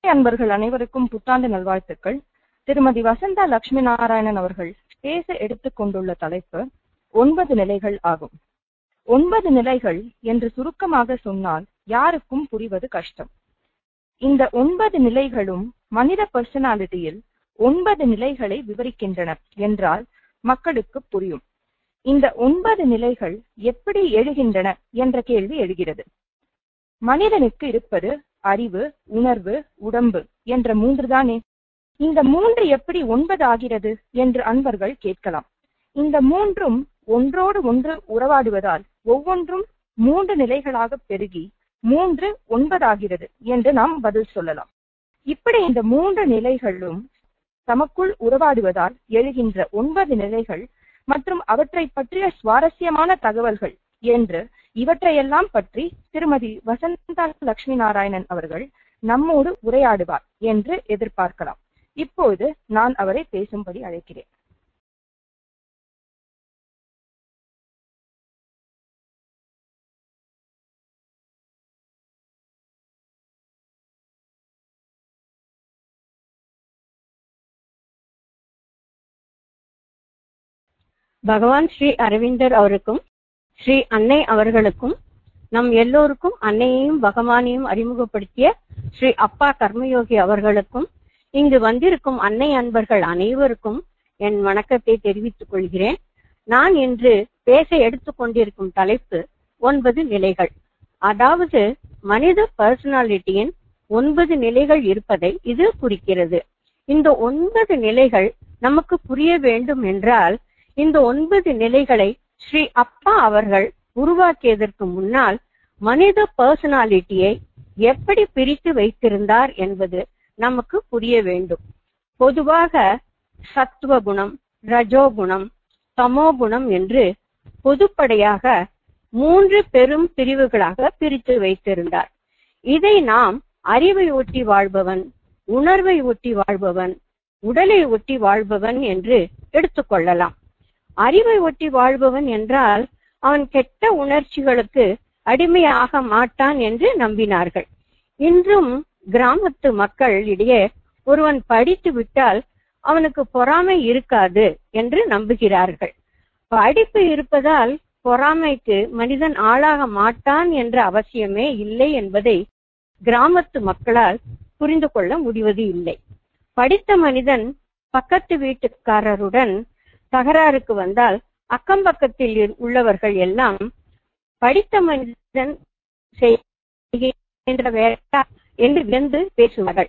அன்பர்கள் அனைவருக்கும் புத்தாண்டு நல்வாழ்த்துக்கள் திருமதி வசந்தா லட்சுமி நாராயணன் அவர்கள் பேச எடுத்துக் கொண்டுள்ள தலைப்பு ஒன்பது நிலைகள் ஆகும் ஒன்பது நிலைகள் என்று சுருக்கமாக சொன்னால் யாருக்கும் புரிவது கஷ்டம் இந்த ஒன்பது நிலைகளும் மனித பர்சனாலிட்டியில் ஒன்பது நிலைகளை விவரிக்கின்றன என்றால் மக்களுக்கு புரியும் இந்த ஒன்பது நிலைகள் எப்படி எழுகின்றன என்ற கேள்வி எழுகிறது மனிதனுக்கு இருப்பது அறிவு உணர்வு உடம்பு என்ற மூன்று தானே இந்த மூன்று எப்படி ஒன்பது ஆகிறது என்று அன்பர்கள் கேட்கலாம் இந்த மூன்றும் ஒன்றோடு ஒன்று உறவாடுவதால் ஒவ்வொன்றும் மூன்று நிலைகளாக பெருகி மூன்று ஒன்பதாகிறது என்று நாம் பதில் சொல்லலாம் இப்படி இந்த மூன்று நிலைகளும் தமக்குள் உறவாடுவதால் எழுகின்ற ஒன்பது நிலைகள் மற்றும் அவற்றை பற்றிய சுவாரஸ்யமான தகவல்கள் என்று இவற்றையெல்லாம் பற்றி திருமதி வசந்தா லட்சுமி நாராயணன் அவர்கள் நம்மோடு உரையாடுவார் என்று எதிர்பார்க்கலாம் இப்போது நான் அவரை பேசும்படி அழைக்கிறேன் பகவான் ஸ்ரீ அரவிந்தர் அவருக்கும் ஸ்ரீ அன்னை அவர்களுக்கும் நம் எல்லோருக்கும் அன்னையையும் பகவானையும் அறிமுகப்படுத்திய ஸ்ரீ அப்பா கர்மயோகி அவர்களுக்கும் இங்கு வந்திருக்கும் அன்னை அன்பர்கள் அனைவருக்கும் என் வணக்கத்தை தெரிவித்துக் கொள்கிறேன் நான் இன்று பேச எடுத்துக்கொண்டிருக்கும் தலைப்பு ஒன்பது நிலைகள் அதாவது மனித பர்சனாலிட்டியின் ஒன்பது நிலைகள் இருப்பதை இது குறிக்கிறது இந்த ஒன்பது நிலைகள் நமக்கு புரிய வேண்டும் என்றால் இந்த ஒன்பது நிலைகளை ஸ்ரீ அப்பா அவர்கள் உருவாக்கியதற்கு முன்னால் மனித பர்சனாலிட்டியை எப்படி பிரித்து வைத்திருந்தார் என்பது நமக்கு புரிய வேண்டும் பொதுவாக சத்துவ குணம் ரஜோகுணம் தமோகுணம் என்று பொதுப்படையாக மூன்று பெரும் பிரிவுகளாக பிரித்து வைத்திருந்தார் இதை நாம் அறிவை ஒட்டி வாழ்பவன் உணர்வை ஒட்டி வாழ்பவன் உடலை ஒட்டி வாழ்பவன் என்று எடுத்துக்கொள்ளலாம் அறிவை ஒட்டி வாழ்பவன் என்றால் அவன் கெட்ட உணர்ச்சிகளுக்கு அடிமையாக மாட்டான் என்று நம்பினார்கள் இன்றும் கிராமத்து மக்கள் இடையே ஒருவன் படித்து விட்டால் அவனுக்கு பொறாமை இருக்காது என்று நம்புகிறார்கள் படிப்பு இருப்பதால் பொறாமைக்கு மனிதன் ஆளாக மாட்டான் என்ற அவசியமே இல்லை என்பதை கிராமத்து மக்களால் புரிந்து கொள்ள முடிவது இல்லை படித்த மனிதன் பக்கத்து வீட்டுக்காரருடன் தகராறுக்கு வந்தால் அக்கம் பக்கத்தில் உள்ளவர்கள் எல்லாம் படித்த மனிதன் செய்கின்ற வேலை என்று வியந்து பேசுவார்கள்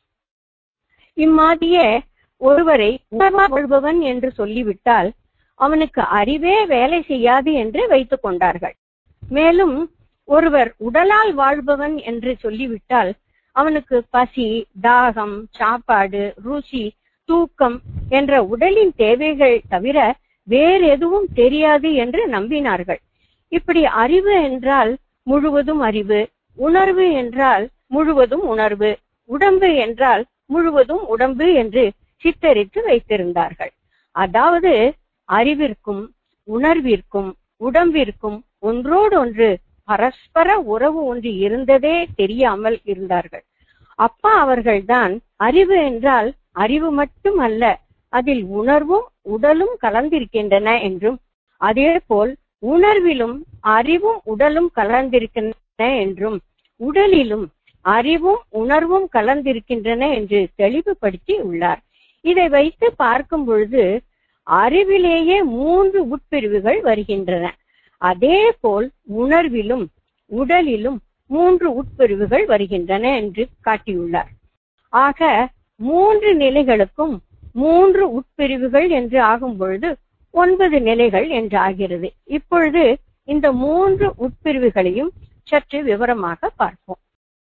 இம்மாதிரியே ஒருவரை உணர்வா கொள்பவன் என்று சொல்லிவிட்டால் அவனுக்கு அறிவே வேலை செய்யாது என்று வைத்துக் கொண்டார்கள் மேலும் ஒருவர் உடலால் வாழ்பவன் என்று சொல்லிவிட்டால் அவனுக்கு பசி தாகம் சாப்பாடு ருசி தூக்கம் என்ற உடலின் தேவைகள் தவிர வேறு எதுவும் தெரியாது என்று நம்பினார்கள் இப்படி அறிவு என்றால் முழுவதும் அறிவு உணர்வு என்றால் முழுவதும் உணர்வு உடம்பு என்றால் முழுவதும் உடம்பு என்று சித்தரித்து வைத்திருந்தார்கள் அதாவது அறிவிற்கும் உணர்விற்கும் உடம்பிற்கும் ஒன்றோடொன்று பரஸ்பர உறவு ஒன்று இருந்ததே தெரியாமல் இருந்தார்கள் அப்பா அவர்கள்தான் அறிவு என்றால் அறிவு மட்டும் அல்ல அதில் உணர்வும் உடலும் கலந்திருக்கின்றன என்றும் அதே போல் உணர்விலும் அறிவும் உடலும் கலந்திருக்கின்றன என்றும் உடலிலும் அறிவும் உணர்வும் கலந்திருக்கின்றன என்று தெளிவுபடுத்தி உள்ளார் இதை வைத்து பார்க்கும் பொழுது அறிவிலேயே மூன்று உட்பிரிவுகள் வருகின்றன அதே போல் உணர்விலும் உடலிலும் மூன்று உட்பிரிவுகள் வருகின்றன என்று காட்டியுள்ளார் ஆக மூன்று நிலைகளுக்கும் மூன்று உட்பிரிவுகள் என்று ஆகும் பொழுது ஒன்பது நிலைகள் என்று ஆகிறது இப்பொழுது இந்த மூன்று உட்பிரிவுகளையும் சற்று விவரமாக பார்ப்போம்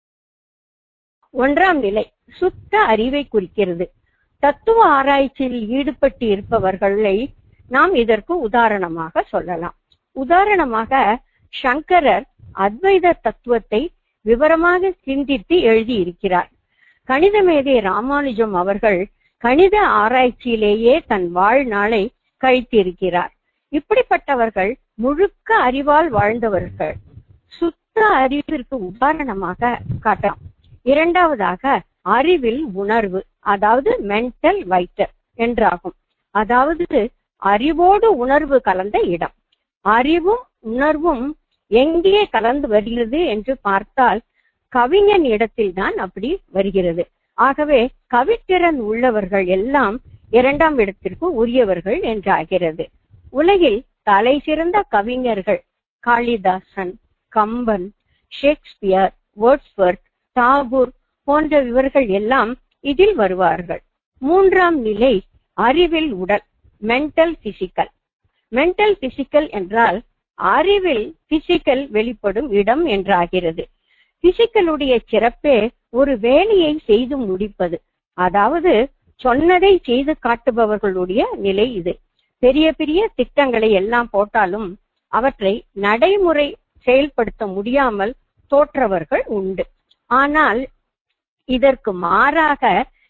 ஒன்றாம் நிலை சுத்த அறிவை குறிக்கிறது தத்துவ ஆராய்ச்சியில் ஈடுபட்டு இருப்பவர்களை நாம் இதற்கு உதாரணமாக சொல்லலாம் உதாரணமாக சங்கரர் அத்வைத தத்துவத்தை விவரமாக சிந்தித்து எழுதியிருக்கிறார் கணித மேதை ராமானுஜம் அவர்கள் கணித ஆராய்ச்சியிலேயே தன் வாழ்நாளை கழித்திருக்கிறார் இப்படிப்பட்டவர்கள் முழுக்க அறிவால் வாழ்ந்தவர்கள் சுத்த அறிவிற்கு உதாரணமாக காட்டலாம் இரண்டாவதாக அறிவில் உணர்வு அதாவது மென்டல் வைட்டர் என்றாகும் அதாவது அறிவோடு உணர்வு கலந்த இடம் அறிவும் உணர்வும் எங்கே கலந்து வருகிறது என்று பார்த்தால் கவிஞன் இடத்தில் தான் அப்படி வருகிறது ஆகவே கவித்திறன் உள்ளவர்கள் எல்லாம் இரண்டாம் இடத்திற்கு உரியவர்கள் என்றாகிறது உலகில் தலை சிறந்த கவிஞர்கள் காளிதாசன் கம்பன் ஷேக்ஸ்பியர் வேர்ட்ஸ்வர்த் தாகூர் போன்ற இவர்கள் எல்லாம் இதில் வருவார்கள் மூன்றாம் நிலை அறிவில் உடல் மென்டல் பிசிக்கல் மென்டல் பிசிக்கல் என்றால் அறிவில் பிசிக்கல் வெளிப்படும் இடம் என்றாகிறது பிசிக்கலுடைய சிறப்பே ஒரு வேலையை செய்து முடிப்பது அதாவது சொன்னதை செய்து காட்டுபவர்களுடைய நிலை இது பெரிய பெரிய திட்டங்களை எல்லாம் போட்டாலும் அவற்றை நடைமுறை செயல்படுத்த முடியாமல் தோற்றவர்கள் உண்டு ஆனால் இதற்கு மாறாக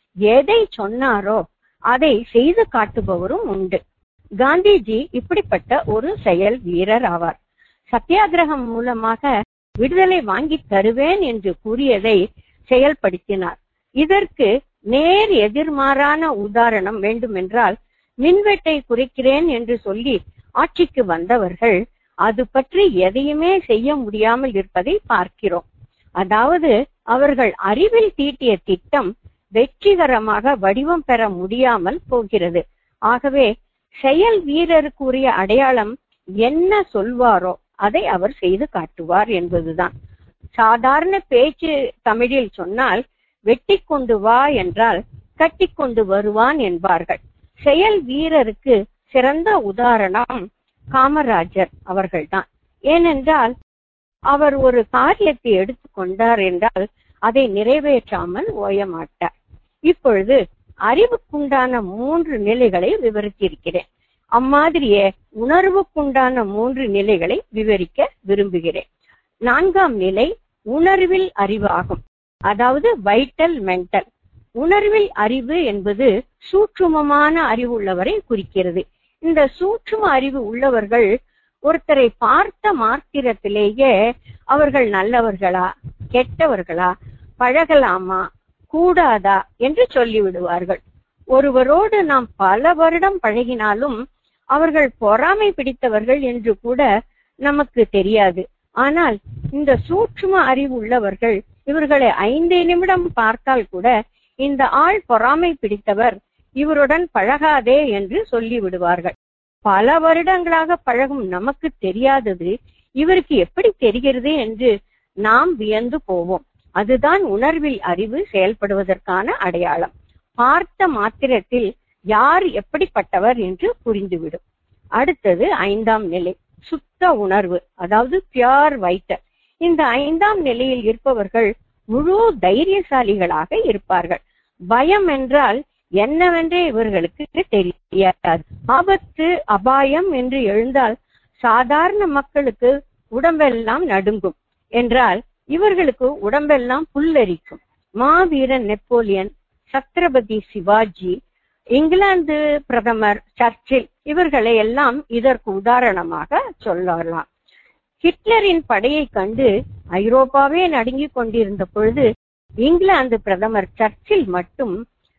எதை சொன்னாரோ அதை செய்து காட்டுபவரும் உண்டு காந்திஜி இப்படிப்பட்ட ஒரு செயல் வீரர் ஆவார் சத்தியாகிரகம் மூலமாக விடுதலை வாங்கி தருவேன் என்று கூறியதை செயல்படுத்தினார் இதற்கு நேர் எதிர்மாறான உதாரணம் வேண்டுமென்றால் மின்வெட்டை குறைக்கிறேன் என்று சொல்லி ஆட்சிக்கு வந்தவர்கள் அது பற்றி எதையுமே செய்ய முடியாமல் இருப்பதை பார்க்கிறோம் அதாவது அவர்கள் அறிவில் தீட்டிய திட்டம் வெற்றிகரமாக வடிவம் பெற முடியாமல் போகிறது ஆகவே செயல் வீரருக்குரிய அடையாளம் என்ன சொல்வாரோ அதை அவர் செய்து காட்டுவார் என்பதுதான் சாதாரண பேச்சு தமிழில் சொன்னால் வெட்டி கொண்டு வா என்றால் கட்டி கொண்டு வருவான் என்பார்கள் செயல் வீரருக்கு சிறந்த உதாரணம் காமராஜர் அவர்கள்தான் ஏனென்றால் அவர் ஒரு காரியத்தை எடுத்துக்கொண்டார் என்றால் அதை நிறைவேற்றாமல் ஓய மாட்டார் இப்பொழுது அறிவுக்குண்டான மூன்று நிலைகளை விவரித்திருக்கிறேன் அம்மாதிரியே உணர்வுக்குண்டான மூன்று நிலைகளை விவரிக்க விரும்புகிறேன் நான்காம் நிலை உணர்வில் அறிவு ஆகும் அதாவது வைட்டல் மென்டல் உணர்வில் அறிவு என்பது சூட்சுமமான அறிவு உள்ளவரை குறிக்கிறது இந்த சூட்சும அறிவு உள்ளவர்கள் ஒருத்தரை பார்த்த மாத்திரத்திலேயே அவர்கள் நல்லவர்களா கெட்டவர்களா பழகலாமா கூடாதா என்று சொல்லிவிடுவார்கள் ஒருவரோடு நாம் பல வருடம் பழகினாலும் அவர்கள் பொறாமை பிடித்தவர்கள் என்று கூட நமக்கு தெரியாது ஆனால் இந்த சூட்சும அறிவு உள்ளவர்கள் இவர்களை ஐந்து நிமிடம் பார்த்தால் கூட இந்த ஆள் பொறாமை பிடித்தவர் இவருடன் பழகாதே என்று சொல்லி விடுவார்கள் பல வருடங்களாக பழகும் நமக்கு தெரியாதது இவருக்கு எப்படி தெரிகிறது என்று நாம் வியந்து போவோம் அதுதான் உணர்வில் அறிவு செயல்படுவதற்கான அடையாளம் பார்த்த மாத்திரத்தில் யார் எப்படிப்பட்டவர் என்று புரிந்துவிடும் அடுத்தது ஐந்தாம் நிலை சுத்த உணர்வு அதாவது பியோர் வைட்டர் இந்த ஐந்தாம் நிலையில் இருப்பவர்கள் முழு தைரியசாலிகளாக இருப்பார்கள் பயம் என்றால் என்னவென்றே இவர்களுக்கு தெரியாது ஆபத்து அபாயம் என்று எழுந்தால் சாதாரண மக்களுக்கு உடம்பெல்லாம் நடுங்கும் என்றால் இவர்களுக்கு உடம்பெல்லாம் புல்லரிக்கும் மாவீரன் நெப்போலியன் சத்ரபதி சிவாஜி இங்கிலாந்து பிரதமர் சர்ச்சில் இவர்களை எல்லாம் இதற்கு உதாரணமாக சொல்லலாம் ஹிட்லரின் படையை கண்டு ஐரோப்பாவே நடுங்கிக் கொண்டிருந்த பொழுது இங்கிலாந்து பிரதமர் சர்ச்சில் மட்டும்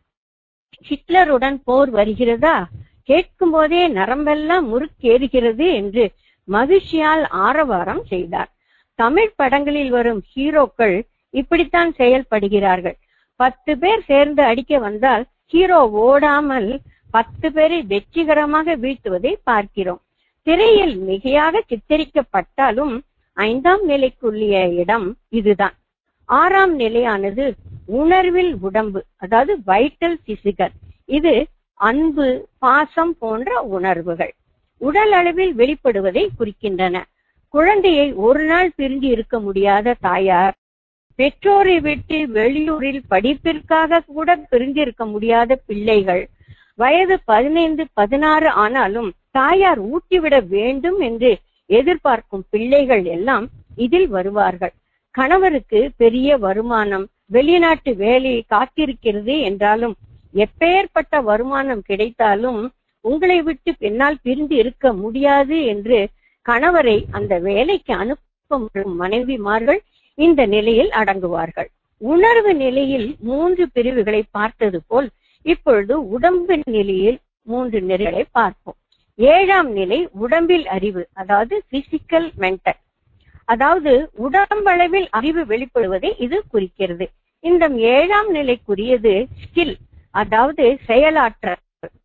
ஹிட்லருடன் போர் வருகிறதா கேட்கும் போதே நரம்பெல்லாம் முறுக்கேறுகிறது என்று மகிழ்ச்சியால் ஆரவாரம் செய்தார் தமிழ் படங்களில் வரும் ஹீரோக்கள் இப்படித்தான் செயல்படுகிறார்கள் பத்து பேர் சேர்ந்து அடிக்க வந்தால் ஹீரோ ஓடாமல் பத்து பேரை வெற்றிகரமாக வீழ்த்துவதை பார்க்கிறோம் திரையில் மிகையாக சித்தரிக்கப்பட்டாலும் ஐந்தாம் நிலைக்குரிய இடம் இதுதான் ஆறாம் நிலையானது உணர்வில் உடம்பு அதாவது வைட்டல் பிசிக்கல் இது அன்பு பாசம் போன்ற உணர்வுகள் உடல் அளவில் வெளிப்படுவதை குறிக்கின்றன குழந்தையை ஒரு நாள் பிரிஞ்சு இருக்க முடியாத தாயார் பெற்றோரை விட்டு வெளியூரில் படிப்பிற்காக கூட பிரிந்திருக்க முடியாத பிள்ளைகள் வயது பதினைந்து பதினாறு ஆனாலும் தாயார் ஊட்டிவிட வேண்டும் என்று எதிர்பார்க்கும் பிள்ளைகள் எல்லாம் இதில் வருவார்கள் கணவருக்கு பெரிய வருமானம் வெளிநாட்டு வேலை காத்திருக்கிறது என்றாலும் எப்பேற்பட்ட வருமானம் கிடைத்தாலும் உங்களை விட்டு பின்னால் பிரிந்து இருக்க முடியாது என்று கணவரை அந்த வேலைக்கு அனுப்பும் மனைவிமார்கள் இந்த நிலையில் அடங்குவார்கள் உணர்வு நிலையில் மூன்று பிரிவுகளை பார்த்தது போல் இப்பொழுது உடம்பு நிலையில் மூன்று நிலைகளை பார்ப்போம் ஏழாம் நிலை உடம்பில் அறிவு அதாவது பிசிக்கல் மென்டல் அதாவது உடம்பளவில் அறிவு வெளிப்படுவதை இது குறிக்கிறது இந்த ஏழாம் நிலைக்குரியது ஸ்கில் அதாவது செயலாற்றல்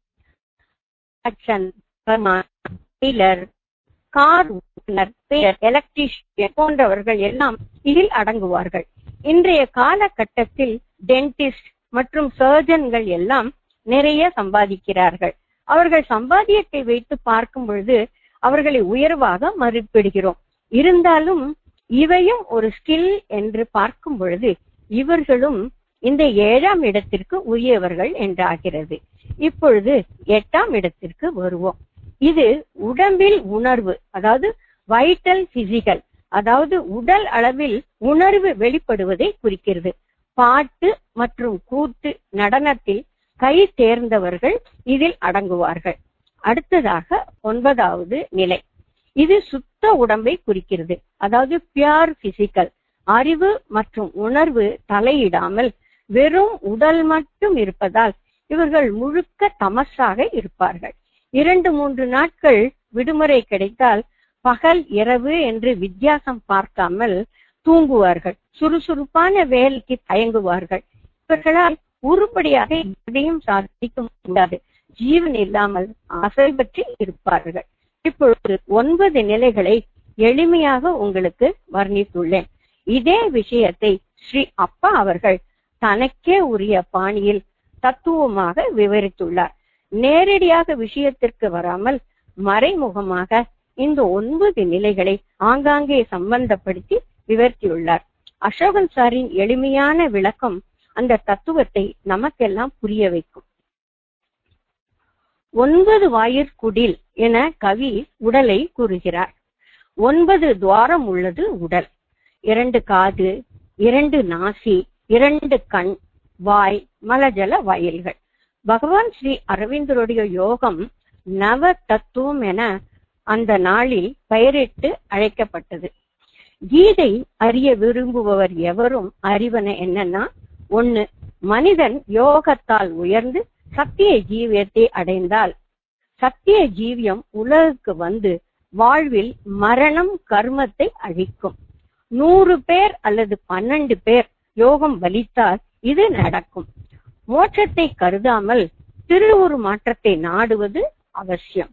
டெய்லர் கார் எலக்ட்ரீஷியன் போன்றவர்கள் எல்லாம் இதில் அடங்குவார்கள் இன்றைய காலகட்டத்தில் டென்டிஸ்ட் மற்றும் சர்ஜன்கள் எல்லாம் நிறைய சம்பாதிக்கிறார்கள் அவர்கள் சம்பாதியத்தை வைத்து பார்க்கும் பொழுது அவர்களை உயர்வாக மதிப்பிடுகிறோம் இருந்தாலும் இவையும் ஒரு ஸ்கில் என்று பார்க்கும் பொழுது இவர்களும் இந்த ஏழாம் இடத்திற்கு உரியவர்கள் என்றாகிறது இப்பொழுது எட்டாம் இடத்திற்கு வருவோம் இது உடம்பில் உணர்வு அதாவது வைட்டல் பிசிக்கல் அதாவது உடல் அளவில் உணர்வு வெளிப்படுவதை குறிக்கிறது பாட்டு மற்றும் கூத்து நடனத்தில் கை தேர்ந்தவர்கள் இதில் அடங்குவார்கள் அடுத்ததாக ஒன்பதாவது நிலை இது சுத்த உடம்பை குறிக்கிறது அதாவது பியூர் பிசிக்கல் அறிவு மற்றும் உணர்வு தலையிடாமல் வெறும் உடல் மட்டும் இருப்பதால் இவர்கள் முழுக்க தமசாக இருப்பார்கள் இரண்டு மூன்று நாட்கள் விடுமுறை கிடைத்தால் பகல் இரவு என்று வித்தியாசம் பார்க்காமல் தூங்குவார்கள் சுறுசுறுப்பான வேலைக்கு தயங்குவார்கள் இவர்களால் உருப்படியாக எதையும் சாதிக்க முடியாது ஜீவன் இல்லாமல் ஆசை பற்றி இருப்பார்கள் இப்பொழுது ஒன்பது நிலைகளை எளிமையாக உங்களுக்கு வர்ணித்துள்ளேன் இதே விஷயத்தை ஸ்ரீ அப்பா அவர்கள் தனக்கே உரிய பாணியில் தத்துவமாக விவரித்துள்ளார் நேரடியாக விஷயத்திற்கு வராமல் மறைமுகமாக இந்த ஒன்பது நிலைகளை ஆங்காங்கே சம்பந்தப்படுத்தி விவரித்துள்ளார் அசோகன் சாரின் எளிமையான விளக்கம் அந்த தத்துவத்தை நமக்கெல்லாம் புரிய வைக்கும் ஒன்பது வாயிற்குடில் என கவி உடலை கூறுகிறார் ஒன்பது துவாரம் உள்ளது உடல் இரண்டு காது இரண்டு நாசி இரண்டு கண் வாய் மலஜல வயல்கள் பகவான் ஸ்ரீ அரவிந்தருடைய யோகம் நவ தத்துவம் என அந்த நாளில் பெயரிட்டு அழைக்கப்பட்டது கீதை அறிய விரும்புபவர் எவரும் அறிவன என்னன்னா ஒண்ணு மனிதன் யோகத்தால் உயர்ந்து சத்திய ஜீவியத்தை அடைந்தால் சத்திய ஜீவியம் உலகுக்கு வந்து வாழ்வில் மரணம் கர்மத்தை அழிக்கும் நூறு பேர் அல்லது பன்னெண்டு பேர் யோகம் வலித்தால் இது நடக்கும் மோட்சத்தை கருதாமல் திருவுரு மாற்றத்தை நாடுவது அவசியம்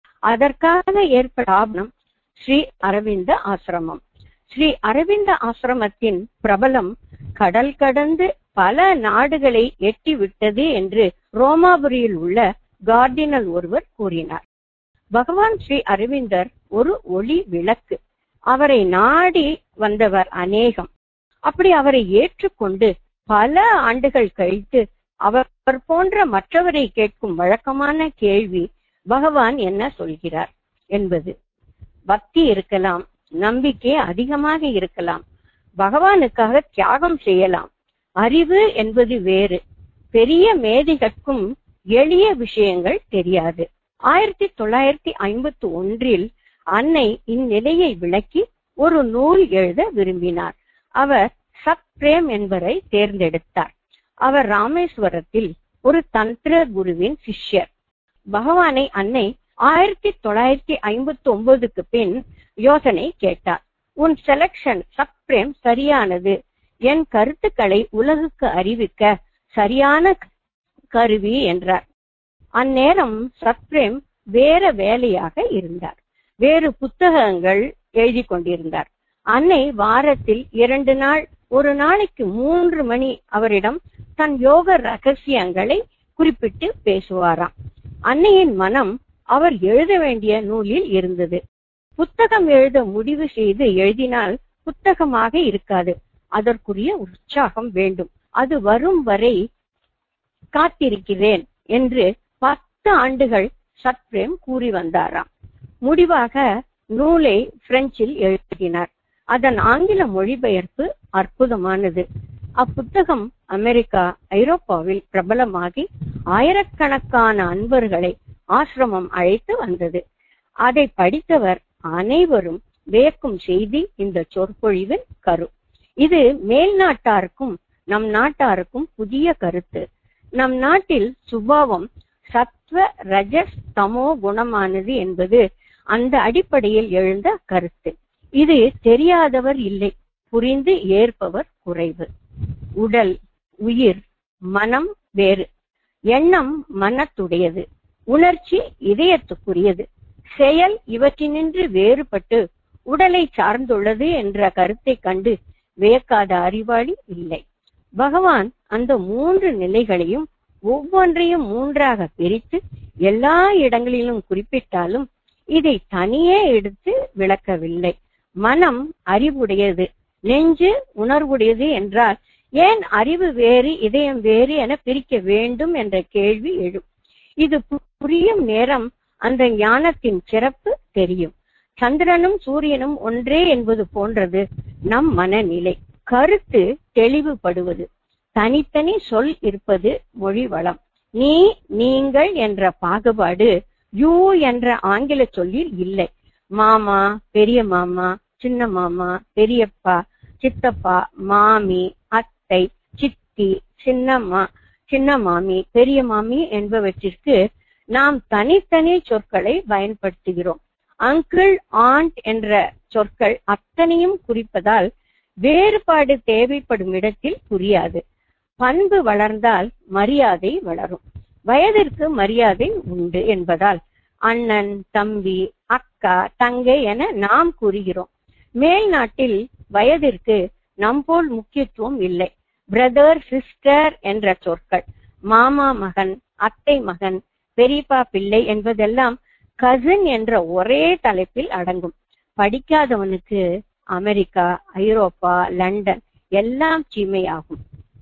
அதற்காக ஏற்படாபனம் ஸ்ரீ அரவிந்த ஆசிரமம் ஸ்ரீ அரவிந்த ஆசிரமத்தின் பிரபலம் கடல் கடந்து பல நாடுகளை எட்டி விட்டது என்று ரோமாபுரியில் உள்ள கார்டினல் ஒருவர் கூறினார் பகவான் ஸ்ரீ அரவிந்தர் ஒரு ஒளி விளக்கு அவரை நாடி வந்தவர் அநேகம் அப்படி அவரை ஏற்றுக்கொண்டு பல ஆண்டுகள் கழித்து அவர் போன்ற மற்றவரை கேட்கும் வழக்கமான கேள்வி பகவான் என்ன சொல்கிறார் என்பது பக்தி இருக்கலாம் நம்பிக்கை அதிகமாக இருக்கலாம் பகவானுக்காக தியாகம் செய்யலாம் அறிவு என்பது வேறு பெரிய மேதைகட்கும் எளிய விஷயங்கள் தெரியாது ஆயிரத்தி தொள்ளாயிரத்தி ஐம்பத்தி ஒன்றில் அன்னை இந்நிலையை விளக்கி ஒரு நூல் எழுத விரும்பினார் அவர் சத் பிரேம் என்பவரை தேர்ந்தெடுத்தார் அவர் ராமேஸ்வரத்தில் ஒரு தந்திர குருவின் சிஷ்யர் பகவானை அன்னை ஆயிரத்தி தொள்ளாயிரத்தி ஐம்பத்தி ஒன்பதுக்கு பின் யோசனை கேட்டார் உன் செலக்ஷன் சப்ரேம் சரியானது என் கருத்துக்களை உலகுக்கு அறிவிக்க சரியான கருவி என்றார் அந்நேரம் சத்ரேம் வேற வேலையாக இருந்தார் வேறு புத்தகங்கள் எழுதி கொண்டிருந்தார் அன்னை வாரத்தில் இரண்டு நாள் ஒரு நாளைக்கு மூன்று மணி அவரிடம் தன் யோக ரகசியங்களை குறிப்பிட்டு பேசுவாராம் அன்னையின் மனம் அவர் எழுத வேண்டிய நூலில் இருந்தது புத்தகம் எழுத முடிவு செய்து எழுதினால் புத்தகமாக இருக்காது அதற்குரிய உற்சாகம் வேண்டும் அது வரும் வரை காத்திருக்கிறேன் என்று பத்து ஆண்டுகள் சத்ரேம் கூறி வந்தாராம் முடிவாக நூலை பிரெஞ்சில் எழுதினார் அதன் ஆங்கில மொழிபெயர்ப்பு அற்புதமானது அப்புத்தகம் அமெரிக்கா ஐரோப்பாவில் பிரபலமாகி ஆயிரக்கணக்கான அன்பர்களை ஆசிரமம் அழைத்து வந்தது அதை படித்தவர் அனைவரும் வியக்கும் செய்தி இந்த சொற்பொழிவின் கரு இது மேல்நாட்டாருக்கும் நம் நாட்டாருக்கும் புதிய கருத்து நம் நாட்டில் சுபாவம் சத்வ ரஜஸ் தமோ குணமானது என்பது அந்த அடிப்படையில் எழுந்த கருத்து இது தெரியாதவர் இல்லை புரிந்து ஏற்பவர் குறைவு உடல் உயிர் மனம் வேறு எண்ணம் மனத்துடையது உணர்ச்சி இதயத்துக்குரியது செயல் இவற்றினின்று வேறுபட்டு உடலை சார்ந்துள்ளது என்ற கருத்தை கண்டு வியக்காத அறிவாளி இல்லை பகவான் அந்த மூன்று நிலைகளையும் ஒவ்வொன்றையும் மூன்றாக பிரித்து எல்லா இடங்களிலும் குறிப்பிட்டாலும் இதை தனியே எடுத்து விளக்கவில்லை மனம் அறிவுடையது நெஞ்சு உணர்வுடையது என்றால் ஏன் அறிவு வேறு இதயம் வேறு என பிரிக்க வேண்டும் என்ற கேள்வி எழும் இது புரியும் நேரம் அந்த ஞானத்தின் சிறப்பு தெரியும் சந்திரனும் சூரியனும் ஒன்றே என்பது போன்றது நம் மனநிலை கருத்து தெளிவுபடுவது தனித்தனி சொல் இருப்பது மொழி வளம் நீ நீங்கள் என்ற பாகுபாடு யூ என்ற ஆங்கில சொல்லில் இல்லை மாமா பெரிய மாமா சின்ன மாமா பெரியப்பா சித்தப்பா மாமி அத்தை சித்தி சின்னம்மா சின்ன மாமி பெரிய மாமி என்பவற்றிற்கு நாம் தனித்தனி சொற்களை பயன்படுத்துகிறோம் அங்கிள் ஆண்ட் என்ற சொற்கள் அத்தனையும் குறிப்பதால் வேறுபாடு தேவைப்படும் இடத்தில் புரியாது பண்பு வளர்ந்தால் மரியாதை வளரும் வயதிற்கு மரியாதை உண்டு என்பதால் அண்ணன் தம்பி அக்கா தங்கை என நாம் கூறுகிறோம் மேல் நாட்டில் வயதிற்கு நம்போல் முக்கியத்துவம் இல்லை பிரதர் சிஸ்டர் என்ற சொற்கள் மாமா மகன் அத்தை மகன் பெரியப்பா பிள்ளை என்பதெல்லாம் கசின் என்ற ஒரே தலைப்பில் அடங்கும் படிக்காதவனுக்கு அமெரிக்கா ஐரோப்பா லண்டன் எல்லாம் சீமையாகும்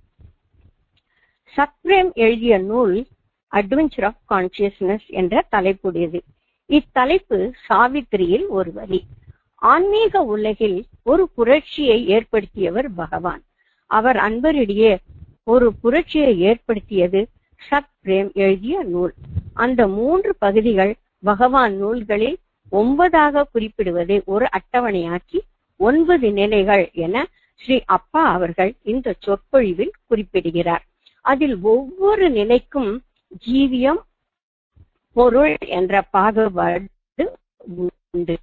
சத்ரேம் எழுதிய நூல் அட்வென்ச்சர் ஆஃப் கான்சியஸ்னஸ் என்ற தலைப்புடையது இத்தலைப்பு சாவித்திரியில் ஒரு வரி ஆன்மீக உலகில் ஒரு புரட்சியை ஏற்படுத்தியவர் பகவான் அவர் அன்பரிடையே ஒரு புரட்சியை ஏற்படுத்தியது சத் பிரேம் எழுதிய நூல் அந்த மூன்று பகுதிகள் பகவான் நூல்களில் ஒன்பதாக குறிப்பிடுவதை ஒரு அட்டவணையாக்கி ஒன்பது நிலைகள் என ஸ்ரீ அப்பா அவர்கள் இந்த சொற்பொழிவில் குறிப்பிடுகிறார் அதில் ஒவ்வொரு நிலைக்கும் ஜீவியம் பொருள் என்ற பாகுபாடு உண்டு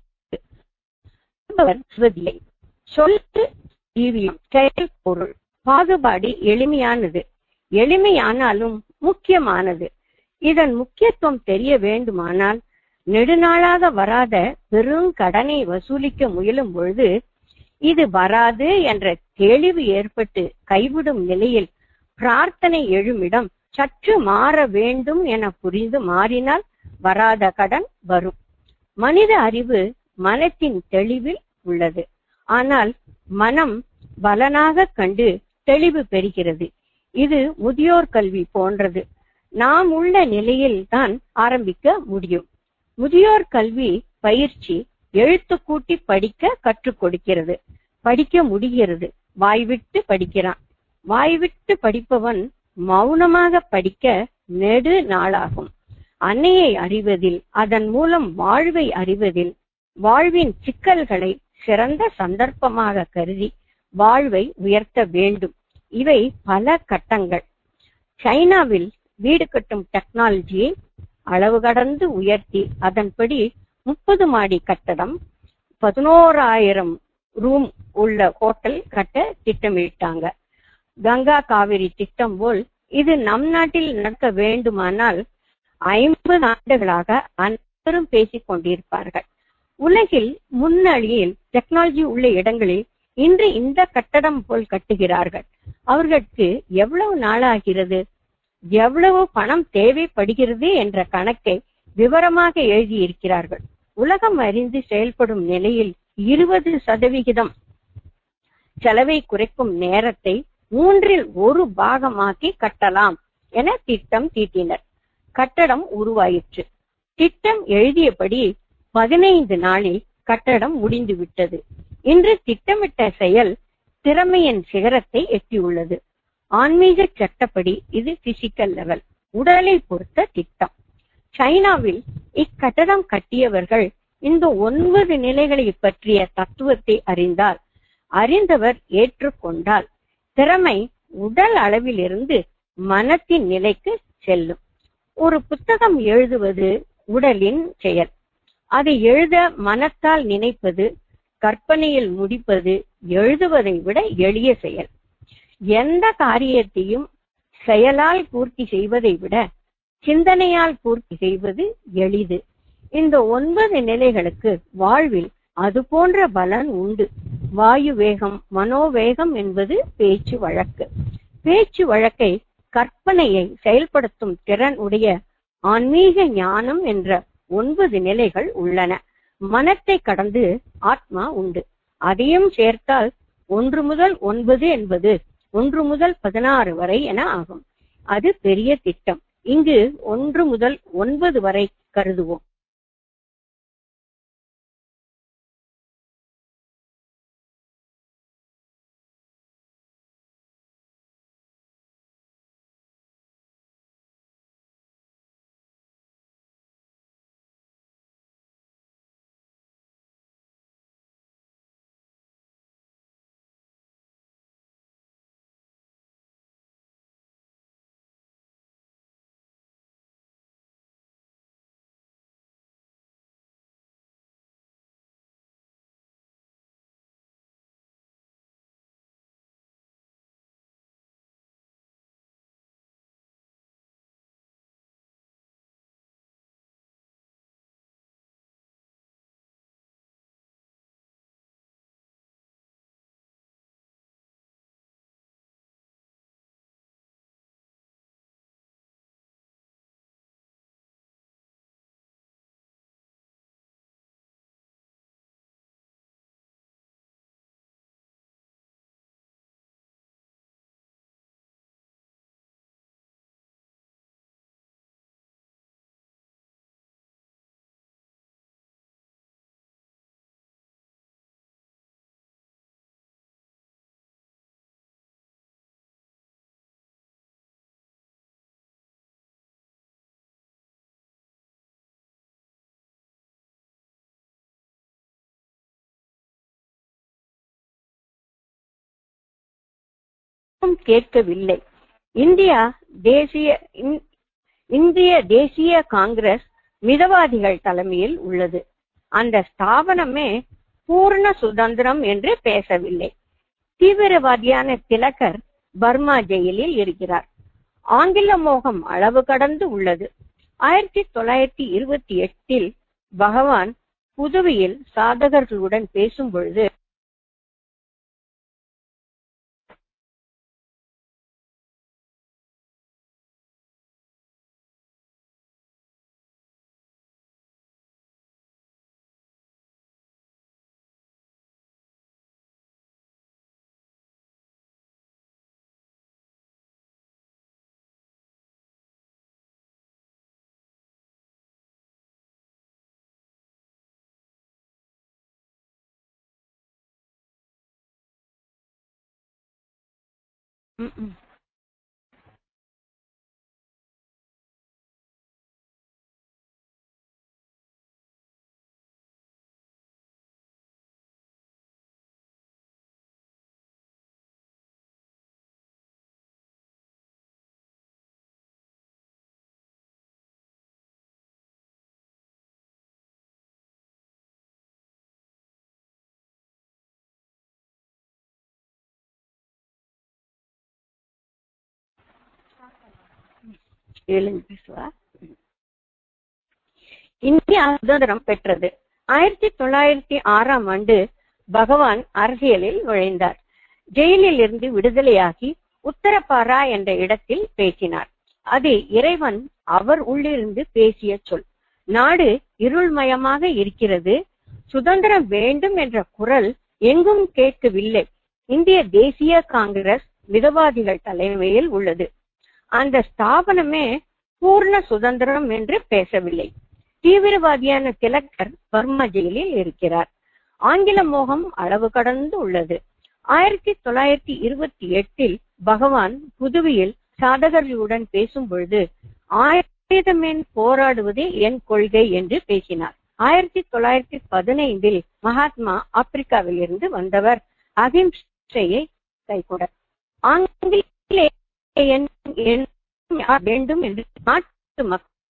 சொல்லு ஜீவியம் செயல் பொருள் பாகுபாடு எளிமையானது எளிமையானாலும் முக்கியமானது இதன் முக்கியத்துவம் தெரிய வேண்டுமானால் நெடுநாளாக வராத பெரும் கடனை வசூலிக்க முயலும் பொழுது இது வராது என்ற தெளிவு ஏற்பட்டு கைவிடும் நிலையில் பிரார்த்தனை எழுமிடம் சற்று மாற வேண்டும் என புரிந்து மாறினால் வராத கடன் வரும் மனித அறிவு மனத்தின் தெளிவில் உள்ளது ஆனால் மனம் பலனாக கண்டு தெளிவு பெறுகிறது இது முதியோர் கல்வி போன்றது நாம் உள்ள நிலையில் தான் ஆரம்பிக்க முடியும் முதியோர் கல்வி பயிற்சி எழுத்து கூட்டி படிக்க கற்றுக் கொடுக்கிறது படிக்க முடிகிறது வாய்விட்டு படிக்கிறான் வாய்விட்டு படிப்பவன் மௌனமாக படிக்க நெடு நாளாகும் அன்னையை அறிவதில் அதன் மூலம் வாழ்வை அறிவதில் வாழ்வின் சிக்கல்களை சிறந்த சந்தர்ப்பமாக கருதி வாழ்வை உயர்த்த வேண்டும் இவை பல கட்டங்கள் சைனாவில் வீடு கட்டும் டெக்னாலஜியை அளவு கடந்து உயர்த்தி அதன்படி முப்பது மாடி கட்டடம் பதினோராயிரம் ரூம் உள்ள ஹோட்டல் கட்ட திட்டமிட்டாங்க கங்கா காவிரி திட்டம் போல் இது நம் நாட்டில் நடக்க வேண்டுமானால் ஐம்பது ஆண்டுகளாக அனைவரும் பேசிக் கொண்டிருப்பார்கள் உலகில் முன்னணியில் டெக்னாலஜி உள்ள இடங்களில் இன்று இந்த கட்டடம் போல் கட்டுகிறார்கள் அவர்களுக்கு எவ்வளவு நாளாகிறது எவ்வளவு பணம் தேவைப்படுகிறது என்ற கணக்கை விவரமாக எழுதியிருக்கிறார்கள் உலகம் அறிந்து செயல்படும் நிலையில் இருபது சதவிகிதம் செலவை குறைக்கும் நேரத்தை மூன்றில் ஒரு பாகமாக்கி கட்டலாம் என திட்டம் தீட்டினர் கட்டடம் உருவாயிற்று திட்டம் எழுதியபடி பதினைந்து நாளில் கட்டடம் முடிந்து விட்டது இன்று திட்டமிட்ட செயல் திறமையின் சிகரத்தை எட்டியுள்ளது ஆன்மீக சட்டப்படி இது பிசிக்கல் லெவல் உடலை பொறுத்த திட்டம் சைனாவில் இக்கட்டடம் கட்டியவர்கள் இந்த ஒன்பது நிலைகளை பற்றிய தத்துவத்தை அறிந்தால் அறிந்தவர் ஏற்றுக்கொண்டால் திறமை உடல் அளவிலிருந்து மனத்தின் நிலைக்கு செல்லும் ஒரு புத்தகம் எழுதுவது உடலின் செயல் அதை எழுத மனத்தால் நினைப்பது கற்பனையில் முடிப்பது எழுதுவதை விட எளிய செயல் எந்த காரியத்தையும் செயலால் பூர்த்தி செய்வதை விட சிந்தனையால் பூர்த்தி செய்வது எளிது இந்த ஒன்பது நிலைகளுக்கு வாழ்வில் அது போன்ற பலன் உண்டு வாயு வேகம் மனோவேகம் என்பது பேச்சு வழக்கு பேச்சு வழக்கை கற்பனையை செயல்படுத்தும் திறன் உடைய ஆன்மீக ஞானம் என்ற ஒன்பது நிலைகள் உள்ளன மனத்தை கடந்து ஆத்மா உண்டு அதையும் சேர்த்தால் ஒன்று முதல் ஒன்பது என்பது ஒன்று முதல் பதினாறு வரை என ஆகும் அது பெரிய திட்டம் இங்கு ஒன்று முதல் ஒன்பது வரை கருதுவோம் கேட்கவில்லை இந்தியா தேசிய இந்திய தேசிய காங்கிரஸ் மிதவாதிகள் தலைமையில் உள்ளது அந்த ஸ்தாபனமே பூர்ண சுதந்திரம் என்று பேசவில்லை தீவிரவாதியான திலகர் பர்மா ஜெயிலில் இருக்கிறார் ஆங்கில மோகம் அளவு கடந்து உள்ளது ஆயிரத்தி தொள்ளாயிரத்தி இருபத்தி எட்டில் பகவான் புதுவையில் சாதகர்களுடன் பேசும் பொழுது கேளுங்க பேசுவா இந்தியா சுதந்திரம் பெற்றது ஆயிரத்தி தொள்ளாயிரத்தி ஆறாம் ஆண்டு பகவான் அரசியலில் நுழைந்தார் ஜெயிலில் இருந்து விடுதலையாகி உத்தரப்பாரா என்ற இடத்தில் பேசினார் அது இறைவன் அவர் உள்ளிருந்து பேசிய சொல் நாடு இருள்மயமாக இருக்கிறது சுதந்திரம் வேண்டும் என்ற குரல் எங்கும் கேட்கவில்லை இந்திய தேசிய காங்கிரஸ் மிதவாதிகள் தலைமையில் உள்ளது அந்த ஸ்தாபனமே பூர்ண சுதந்திரம் என்று பேசவில்லை தீவிரவாதியான திலக்கர் பர்மா ஜெயிலில் இருக்கிறார் ஆங்கில மோகம் அளவு கடந்து உள்ளது ஆயிரத்தி தொள்ளாயிரத்தி இருபத்தி எட்டில் பகவான் புதுவையில் சாதகர்களுடன் பேசும் பொழுது ஆயுதமேன் போராடுவதே என் கொள்கை என்று பேசினார் ஆயிரத்தி தொள்ளாயிரத்தி பதினைந்தில் மகாத்மா ஆப்பிரிக்காவில் இருந்து வந்தவர் அகிம்சையை கைகொட ஆங்கில வேண்டும் என்று நாட்டு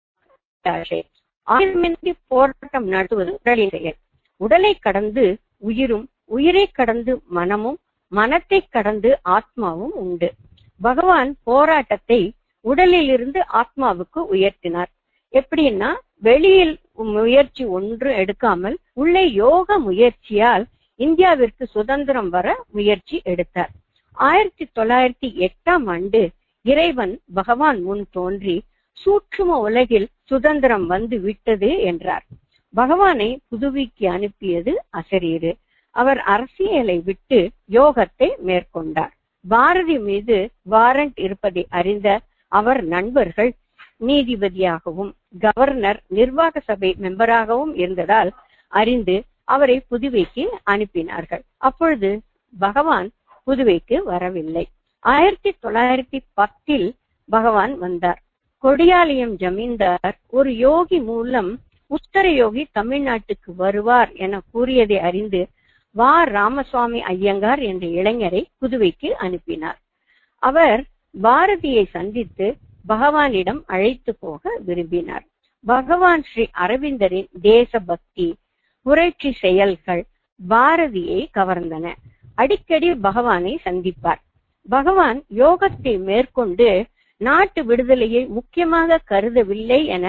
மக்கள் ஆயிரமின்றி போராட்டம் நடத்துவது உடலின் செயல் உடலை கடந்து உயிரும் உயிரை கடந்து மனமும் மனத்தை கடந்து ஆத்மாவும் உண்டு பகவான் போராட்டத்தை உடலில் இருந்து ஆத்மாவுக்கு உயர்த்தினார் எப்படின்னா வெளியில் முயற்சி ஒன்று எடுக்காமல் உள்ளே யோக முயற்சியால் இந்தியாவிற்கு சுதந்திரம் வர முயற்சி எடுத்தார் ஆயிரத்தி தொள்ளாயிரத்தி எட்டாம் ஆண்டு இறைவன் பகவான் முன் தோன்றி சூட்சும உலகில் சுதந்திரம் வந்து விட்டது என்றார் பகவானை புதுவிக்கு அனுப்பியது அசரீரு அவர் அரசியலை விட்டு யோகத்தை மேற்கொண்டார் பாரதி மீது வாரண்ட் இருப்பதை அறிந்த அவர் நண்பர்கள் நீதிபதியாகவும் கவர்னர் நிர்வாக சபை மெம்பராகவும் இருந்ததால் அறிந்து அவரை புதுவைக்கு அனுப்பினார்கள் அப்பொழுது பகவான் புதுவைக்கு வரவில்லை ஆயிரத்தி தொள்ளாயிரத்தி பத்தில் பகவான் வந்தார் கொடியாலயம் ஜமீன்தார் ஒரு யோகி மூலம் உத்தர யோகி தமிழ்நாட்டுக்கு வருவார் என கூறியதை அறிந்து வா ராமசுவாமி ஐயங்கார் என்ற இளைஞரை புதுவைக்கு அனுப்பினார் அவர் பாரதியை சந்தித்து பகவானிடம் அழைத்து போக விரும்பினார் பகவான் ஸ்ரீ அரவிந்தரின் தேசபக்தி புரட்சி செயல்கள் பாரதியை கவர்ந்தன அடிக்கடி பகவானை சந்திப்பார் பகவான் யோகத்தை மேற்கொண்டு நாட்டு விடுதலையை முக்கியமாக கருதவில்லை என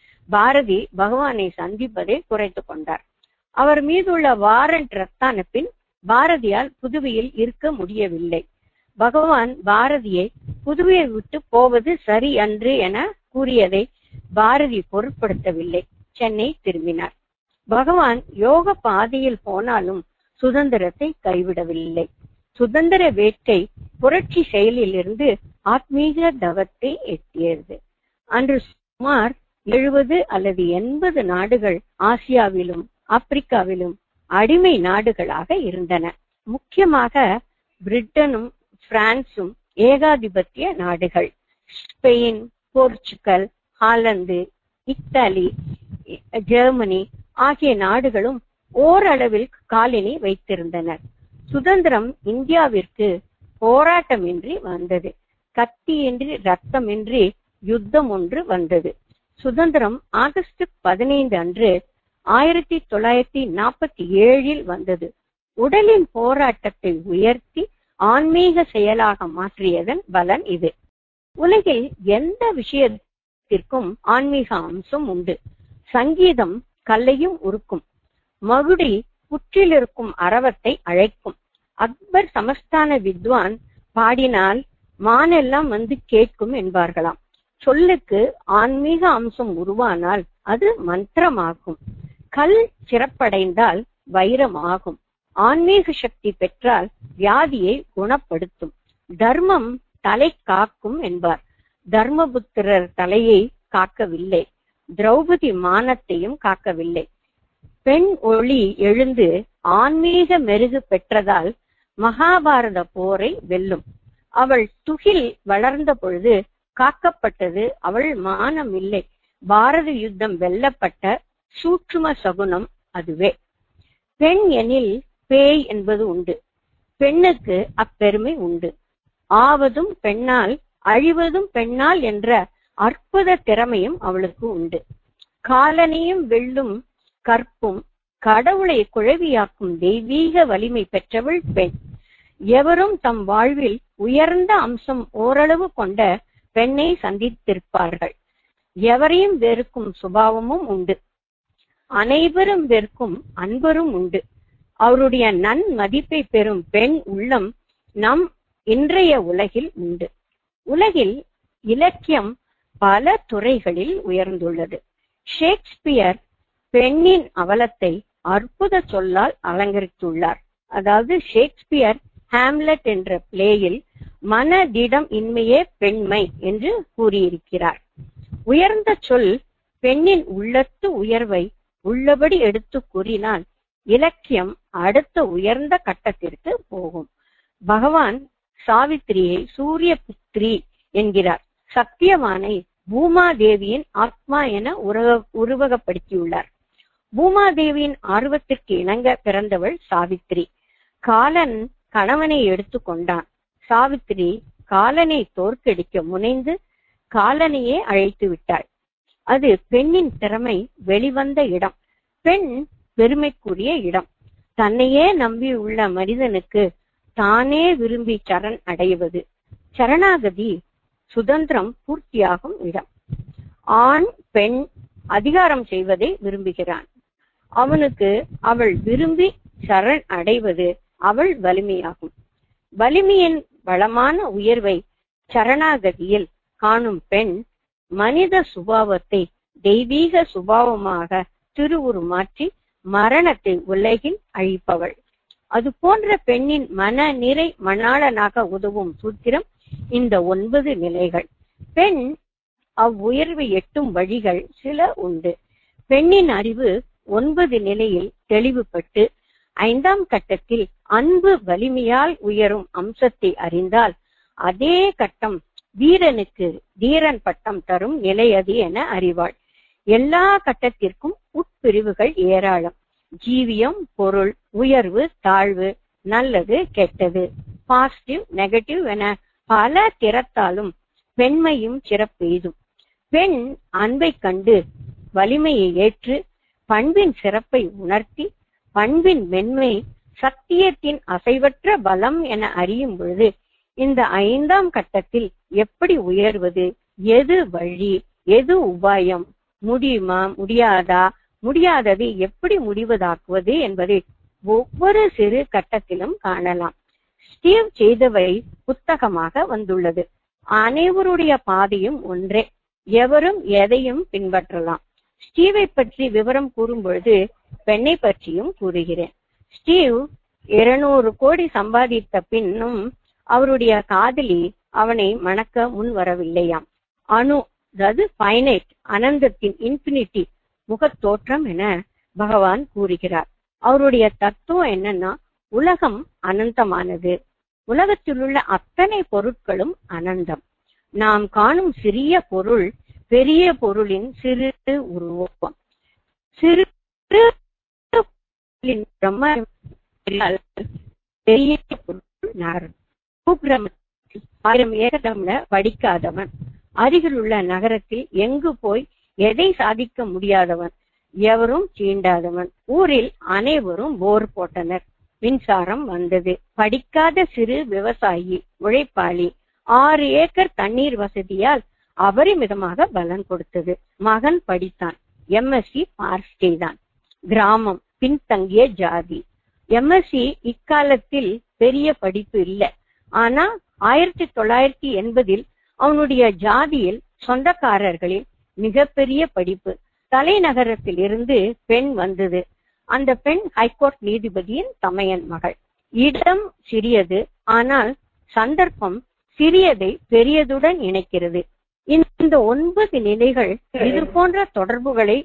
பாரதி பகவானை சந்திப்பதை குறைத்து கொண்டார் அவர் மீதுள்ள வாரண்ட் ரத்தான பின் பாரதியால் புதுவையில் இருக்க முடியவில்லை பகவான் பாரதியை புதுவையை விட்டு போவது சரி அன்று என கூறியதை பாரதி பொருட்படுத்தவில்லை சென்னை திரும்பினார் பகவான் யோக பாதையில் போனாலும் சுதந்திரத்தை கைவிடவில்லை சுதந்திர வேட்கை புரட்சி செயலில் இருந்து ஆத்மீக தவத்தை எட்டியது அன்று சுமார் எழுபது அல்லது எண்பது நாடுகள் ஆசியாவிலும் ஆப்பிரிக்காவிலும் அடிமை நாடுகளாக இருந்தன முக்கியமாக பிரிட்டனும் பிரான்சும் ஏகாதிபத்திய நாடுகள் Spain Portugal Holland Italy Germany ஆகிய நாடுகளும் ஓரளவில் காலனி வைத்திருந்தனர் சுதந்திரம் இந்தியாவிற்கு போராட்டமின்றி வந்தது கத்தியின்றி ரத்தமின்றி யுத்தம் ஒன்று வந்தது சுதந்திரம் ஆகஸ்ட் பதினைந்து அன்று ஆயிரத்தி தொள்ளாயிரத்தி நாற்பத்தி ஏழில் வந்தது உடலின் போராட்டத்தை உயர்த்தி ஆன்மீக செயலாக மாற்றியதன் பலன் இது உலகில் எந்த விஷயத்திற்கும் ஆன்மீக அம்சம் உண்டு சங்கீதம் கல்லையும் உருக்கும் மகுடி புற்றிலிருக்கும் அரவத்தை அழைக்கும் அக்பர் சமஸ்தான வித்வான் பாடினால் மானெல்லாம் வந்து கேட்கும் என்பார்களாம் சொல்லுக்கு ஆன்மீக அம்சம் உருவானால் அது மந்திரமாகும் கல் சிறப்படைந்தால் வைரம் ஆகும் ஆன்மீக சக்தி பெற்றால் வியாதியை குணப்படுத்தும் தர்மம் தலை காக்கும் என்பார் தர்மபுத்திரர் தலையை காக்கவில்லை திரௌபதி மானத்தையும் காக்கவில்லை பெண் ஒளி எழுந்து ஆன்மீக மெருகு பெற்றதால் மகாபாரத போரை வெல்லும் அவள் துகில் வளர்ந்த பொழுது காக்கப்பட்டது அவள் மானம் இல்லை பாரத யுத்தம் வெல்லப்பட்ட சூட்சும சகுனம் அதுவே பெண் எனில் பேய் என்பது உண்டு பெண்ணுக்கு அப்பெருமை உண்டு ஆவதும் பெண்ணால் அழிவதும் பெண்ணால் என்ற அற்புத திறமையும் அவளுக்கு உண்டு காலனையும் வெல்லும் கற்பும் கடவுளை குழவியாக்கும் தெய்வீக வலிமை பெற்றவள் பெண் எவரும் தம் வாழ்வில் உயர்ந்த அம்சம் ஓரளவு கொண்ட பெண்ணை சந்தித்திருப்பார்கள் எவரையும் வெறுக்கும் சுபாவமும் உண்டு அனைவரும் வெறுக்கும் அன்பரும் உண்டு அவருடைய நன் மதிப்பை பெறும் பெண் உள்ளம் நம் இன்றைய உலகில் உண்டு உலகில் இலக்கியம் பல துறைகளில் உயர்ந்துள்ளது ஷேக்ஸ்பியர் பெண்ணின் அவலத்தை அற்புத சொல்லால் அலங்கரித்துள்ளார் அதாவது ஷேக்ஸ்பியர் ஹாம்லெட் என்ற பிளேயில் மனதிடம் இன்மையே பெண்மை என்று கூறியிருக்கிறார் உயர்ந்த சொல் பெண்ணின் உள்ளத்து உயர்வை உள்ளபடி எடுத்து கூறினால் இலக்கியம் அடுத்த உயர்ந்த கட்டத்திற்கு போகும் பகவான் சாவித்திரியை சூரிய புத்திரி என்கிறார் சத்தியவானை பூமாதேவியின் ஆத்மா என உருவகப்படுத்தியுள்ளார் பூமாதேவியின் ஆர்வத்திற்கு இணங்க பிறந்தவள் சாவித்திரி காலன் கணவனை எடுத்து கொண்டான் சாவித்திரி காலனை தோற்கடிக்க முனைந்து காலனையே அழைத்து விட்டாள் அது பெண்ணின் திறமை வெளிவந்த இடம் பெண் பெருமைக்குரிய இடம் தன்னையே நம்பியுள்ள மனிதனுக்கு தானே விரும்பி சரண் அடைவது சரணாகதி சுதந்திரம் பூர்த்தியாகும் இடம் ஆண் பெண் அதிகாரம் செய்வதை விரும்புகிறான் அவனுக்கு அவள் விரும்பி சரண் அடைவது அவள் வலிமையாகும் வலிமையின் வளமான உயர்வை சரணாகதியில் காணும் பெண் மனித சுபாவத்தை தெய்வீக சுபாவமாக திருவுருமாற்றி மரணத்தை உலகில் அழிப்பவள் அது போன்ற பெண்ணின் மன நிறை மணாளனாக உதவும் சூத்திரம் இந்த ஒன்பது நிலைகள் பெண் அவ்வுயர்வை எட்டும் வழிகள் சில உண்டு பெண்ணின் அறிவு ஒன்பது நிலையில் தெளிவுபட்டு ஐந்தாம் கட்டத்தில் அன்பு வலிமையால் உயரும் அம்சத்தை அறிந்தால் அதே கட்டம் வீரனுக்கு தீரன் பட்டம் தரும் நிலை அது என அறிவாள் எல்லா கட்டத்திற்கும் உட்பிரிவுகள் ஏராளம் ஜீவியம் பொருள் உயர்வு தாழ்வு நல்லது கெட்டது பாசிட்டிவ் நெகட்டிவ் என பல திறத்தாலும் பெண்மையும் சிறப்பெய்தும் பெண் அன்பை கண்டு வலிமையை ஏற்று பண்பின் சிறப்பை உணர்த்தி பண்பின் மென்மை சத்தியத்தின் அசைவற்ற பலம் என அறியும் பொழுது இந்த ஐந்தாம் கட்டத்தில் எப்படி உயர்வது எது வழி எது உபாயம் முடியுமா முடியாதா முடியாததை எப்படி முடிவதாக்குவது என்பதை ஒவ்வொரு சிறு கட்டத்திலும் காணலாம் ஸ்டீவ் செய்தவை புத்தகமாக வந்துள்ளது அனைவருடைய பாதையும் ஒன்றே எவரும் எதையும் பின்பற்றலாம் ஸ்டீவை பற்றி விவரம் கூறும் பொழுது பெண்ணை பற்றியும் கூறுகிறேன் ஸ்டீவ் இருநூறு கோடி சம்பாதித்த பின்னும் அவருடைய காதலி அவனை மணக்க முன் வரவில்லையாம் அணு அதாவது பைனைட் அனந்தத்தின் இன்பினிட்டி முகத்தோற்றம் என பகவான் கூறுகிறார் அவருடைய தத்துவம் என்னன்னா உலகம் அனந்தமானது உலகத்தில் உள்ள அத்தனை பொருட்களும் அனந்தம் நாம் காணும் சிறிய பொருள் பெரிய பொருளின் சிறு உருவம் சிறு பிரம்ம பெரிய பொருள் நகரம் குக்கிரமத்தில் ஆயிரம் ஏகடம்ல படிக்காதவன் அருகில் உள்ள நகரத்தில் எங்கு போய் எதை சாதிக்க முடியாதவன் எவரும் சீண்டாதவன் ஊரில் அனைவரும் போர் போட்டனர் மின்சாரம் வந்தது படிக்காத சிறு விவசாயி உழைப்பாளி ஆறு ஏக்கர் தண்ணீர் வசதியால் அபரிமிதமாக பலன் கொடுத்தது மகன் படித்தான் எம்எஸ்சி பாஸ் செய்தான் கிராமம் பின்தங்கிய ஜாதி எம்எஸ்சி இக்காலத்தில் பெரிய படிப்பு இல்லை ஆனா ஆயிரத்தி தொள்ளாயிரத்தி எண்பதில் அவனுடைய ஜாதியில் சொந்தக்காரர்களில் மிகப்பெரிய படிப்பு தலைநகரத்தில் இருந்து பெண் வந்தது அந்த பெண் ஹைகோர்ட் நீதிபதியின் தமையன் மகள் இடம் சிறியது ஆனால் சந்தர்ப்பம் சிறியதை பெரியதுடன் இணைக்கிறது இந்த ஒன்பது நிலைகள் இது போன்ற தொடர்புகளை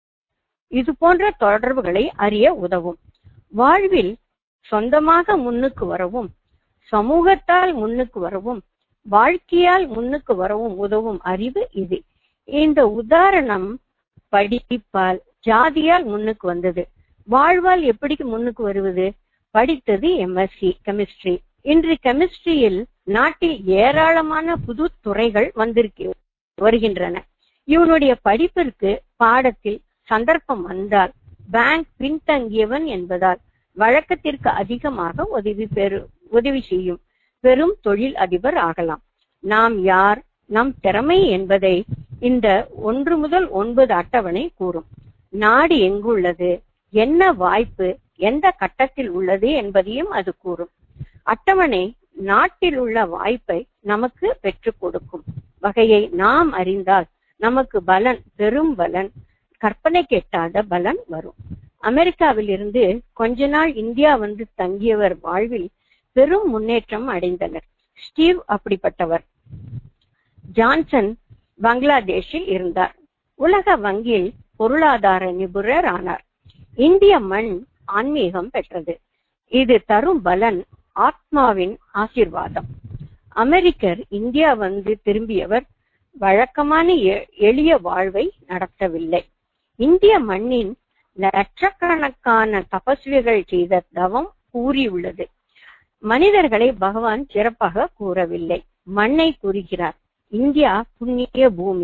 இது போன்ற தொடர்புகளை அறிய உதவும் வாழ்வில் சொந்தமாக முன்னுக்கு வரவும் சமூகத்தால் முன்னுக்கு வரவும் வாழ்க்கையால் முன்னுக்கு வரவும் உதவும் அறிவு இது இந்த உதாரணம் படிப்பால் ஜாதியால் முன்னுக்கு வந்தது வாழ்வால் எப்படி முன்னுக்கு வருவது படித்தது எம்எஸ்சி கெமிஸ்ட்ரி இன்று கெமிஸ்ட்ரியில் நாட்டில் ஏராளமான புது துறைகள் வந்திருக்க வருகின்றன இவனுடைய படிப்பிற்கு பாடத்தில் சந்தர்ப்பம் வந்தால் பேங்க் பின்தங்கியவன் என்பதால் வழக்கத்திற்கு அதிகமாக உதவி பெறு உதவி செய்யும் பெரும் தொழில் அதிபர் ஆகலாம் நாம் யார் நம் திறமை என்பதை இந்த ஒன்று முதல் ஒன்பது அட்டவணை கூறும் நாடு எங்குள்ளது என்ன வாய்ப்பு எந்த கட்டத்தில் உள்ளது என்பதையும் அது கூறும் அட்டவணை நாட்டில் உள்ள வாய்ப்பை நமக்கு பெற்றுக் கொடுக்கும் வகையை நாம் அறிந்தால் நமக்கு பலன் பெரும் பலன் கற்பனை கெட்டாத பலன் வரும் அமெரிக்காவில் இருந்து கொஞ்ச நாள் இந்தியா வந்து தங்கியவர் வாழ்வில் பெரும் முன்னேற்றம் அடைந்தனர் ஸ்டீவ் அப்படிப்பட்டவர் ஜான்சன் பங்களாதேஷில் இருந்தார் உலக வங்கியில் பொருளாதார நிபுணர் ஆனார் இந்திய மண் ஆன்மீகம் பெற்றது இது தரும் பலன் ஆத்மாவின் ஆசிர்வாதம் அமெரிக்கர் இந்தியா வந்து திரும்பியவர் வழக்கமான எளிய வாழ்வை நடத்தவில்லை இந்திய மண்ணின் லட்சக்கணக்கான தபஸ்விகள் செய்த தவம் கூறியுள்ளது மனிதர்களை பகவான் சிறப்பாக கூறவில்லை மண்ணை குறிக்கிறார் இந்தியா புண்ணிய பூமி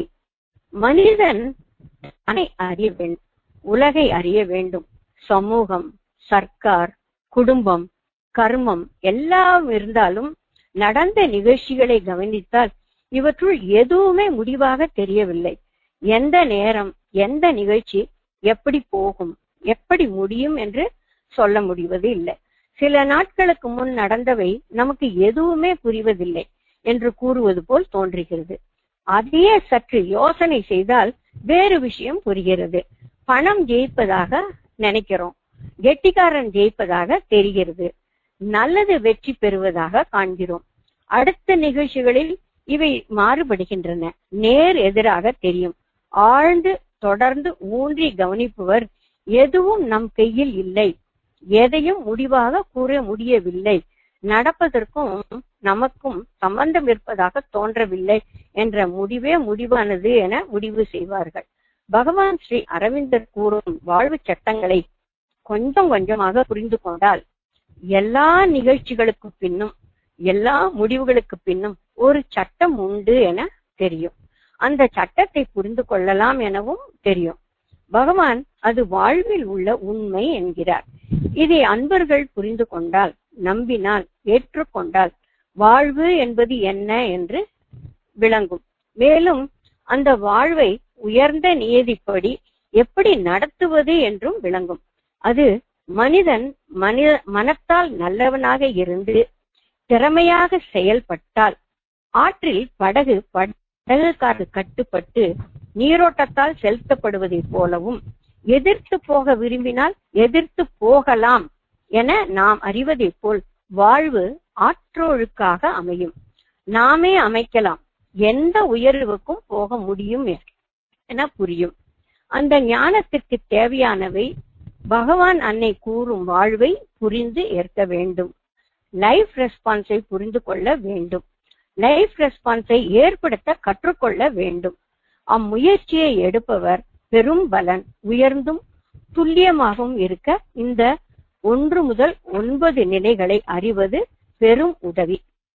மனிதன் தன்னை அறிய வேண்டும் உலகை அறிய வேண்டும் சமூகம் சர்க்கார் குடும்பம் கர்மம் எல்லாம் இருந்தாலும் நடந்த நிகழ்ச்சிகளை கவனித்தால் இவற்றுள் எதுவுமே முடிவாக தெரியவில்லை எந்த நேரம் எந்த நிகழ்ச்சி எப்படி போகும் எப்படி முடியும் என்று சொல்ல முடிவது இல்லை சில நாட்களுக்கு முன் நடந்தவை நமக்கு எதுவுமே புரிவதில்லை என்று கூறுவது போல் தோன்றுகிறது அதையே சற்று யோசனை செய்தால் வேறு விஷயம் புரிகிறது பணம் ஜெயிப்பதாக நினைக்கிறோம் கெட்டிக்காரன் ஜெயிப்பதாக தெரிகிறது நல்லது வெற்றி பெறுவதாக காண்கிறோம் அடுத்த நிகழ்ச்சிகளில் இவை மாறுபடுகின்றன நேர் எதிராக தெரியும் ஆழ்ந்து தொடர்ந்து ஊன்றி கவனிப்பவர் எதுவும் நம் கையில் இல்லை எதையும் முடிவாக கூற முடியவில்லை நடப்பதற்கும் நமக்கும் சம்பந்தம் இருப்பதாக தோன்றவில்லை என்ற முடிவே முடிவானது என முடிவு செய்வார்கள் பகவான் ஸ்ரீ அரவிந்தர் கூறும் வாழ்வு சட்டங்களை கொஞ்சம் கொஞ்சமாக புரிந்து கொண்டால் எல்லா நிகழ்ச்சிகளுக்கு பின்னும் எல்லா முடிவுகளுக்கு பின்னும் ஒரு சட்டம் உண்டு என தெரியும் அந்த சட்டத்தை புரிந்து கொள்ளலாம் எனவும் தெரியும் பகவான் அது வாழ்வில் உள்ள உண்மை என்கிறார் இதை அன்பர்கள் புரிந்து கொண்டால் நம்பினால் ஏற்றுக்கொண்டால் வாழ்வு என்பது என்ன என்று விளங்கும் மேலும் அந்த வாழ்வை உயர்ந்த நியதிப்படி எப்படி நடத்துவது என்றும் விளங்கும் அது மனிதன் மனித மனத்தால் நல்லவனாக இருந்து திறமையாக செயல்பட்டால் ஆற்றில் படகு படகுக்காரு கட்டுப்பட்டு நீரோட்டத்தால் செலுத்தப்படுவதைப் போலவும் எதிர்த்து போக விரும்பினால் எதிர்த்து போகலாம் என நாம் அறிவதைப் போல் வாழ்வு ஆற்றொழுக்காக அமையும் நாமே அமைக்கலாம் எந்த உயர்வுக்கும் போக முடியும் என புரியும் அந்த ஞானத்திற்கு தேவையானவை பகவான் அன்னை கூறும் வாழ்வை புரிந்து ஏற்க வேண்டும் லைஃப் ரெஸ்பான்ஸை புரிந்து கொள்ள வேண்டும் லைஃப் ரெஸ்பான்ஸை ஏற்படுத்த கற்றுக்கொள்ள வேண்டும் அம்முயற்சியை எடுப்பவர் பெரும் பலன் உயர்ந்தும் துல்லியமாகவும் இருக்க இந்த ஒன்று முதல் ஒன்பது நிலைகளை அறிவது பெரும் உதவி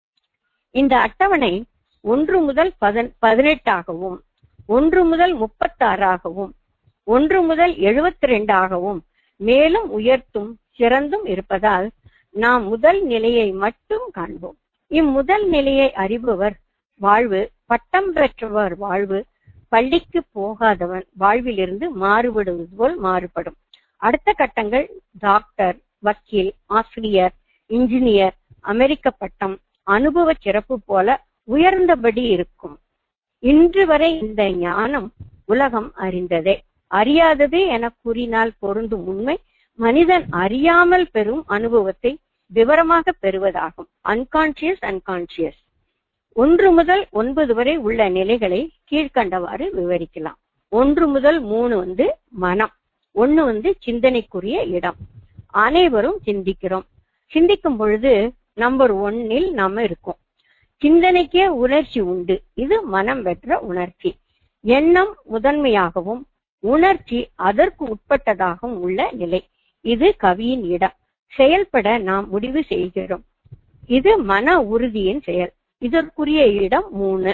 இந்த அட்டவணை ஒன்று முதல் பதன் பதினெட்டாகவும் ஒன்று முதல் முப்பத்தாறாகவும் ஒன்று முதல் எழுபத்தி ரெண்டாகவும் மேலும் உயர்த்தும் சிறந்தும் இருப்பதால் நாம் முதல் நிலையை மட்டும் காண்போம் இம்முதல் நிலையை அறிபவர் வாழ்வு பட்டம் பெற்றவர் வாழ்வு பள்ளிக்கு போகாதவன் வாழ்விலிருந்து மாறுபடுவது போல் மாறுபடும் அடுத்த கட்டங்கள் டாக்டர் வக்கீல் ஆசிரியர் இன்ஜினியர் அமெரிக்க பட்டம் அனுபவ சிறப்பு போல உயர்ந்தபடி இருக்கும் இன்று வரை இந்த ஞானம் உலகம் அறிந்ததே அறியாதது என கூறினால் பொருந்தும் உண்மை மனிதன் அறியாமல் பெறும் அனுபவத்தை விவரமாக பெறுவதாகும் அன்கான்சியஸ் அன்கான்சியஸ் ஒன்று முதல் ஒன்பது வரை உள்ள நிலைகளை கீழ்கண்டவாறு விவரிக்கலாம் ஒன்று முதல் மூணு வந்து மனம் ஒண்ணு வந்து சிந்தனைக்குரிய இடம் அனைவரும் சிந்திக்கிறோம் சிந்திக்கும் பொழுது நம்பர் ஒன்னில் நாம இருக்கோம் சிந்தனைக்கே உணர்ச்சி உண்டு இது மனம் பெற்ற உணர்ச்சி எண்ணம் முதன்மையாகவும் உணர்ச்சி அதற்கு உட்பட்டதாகவும் உள்ள நிலை இது கவியின் இடம் செயல்பட நாம் முடிவு செய்கிறோம் இது மன உறுதியின் செயல் இதற்குரிய இடம் மூணு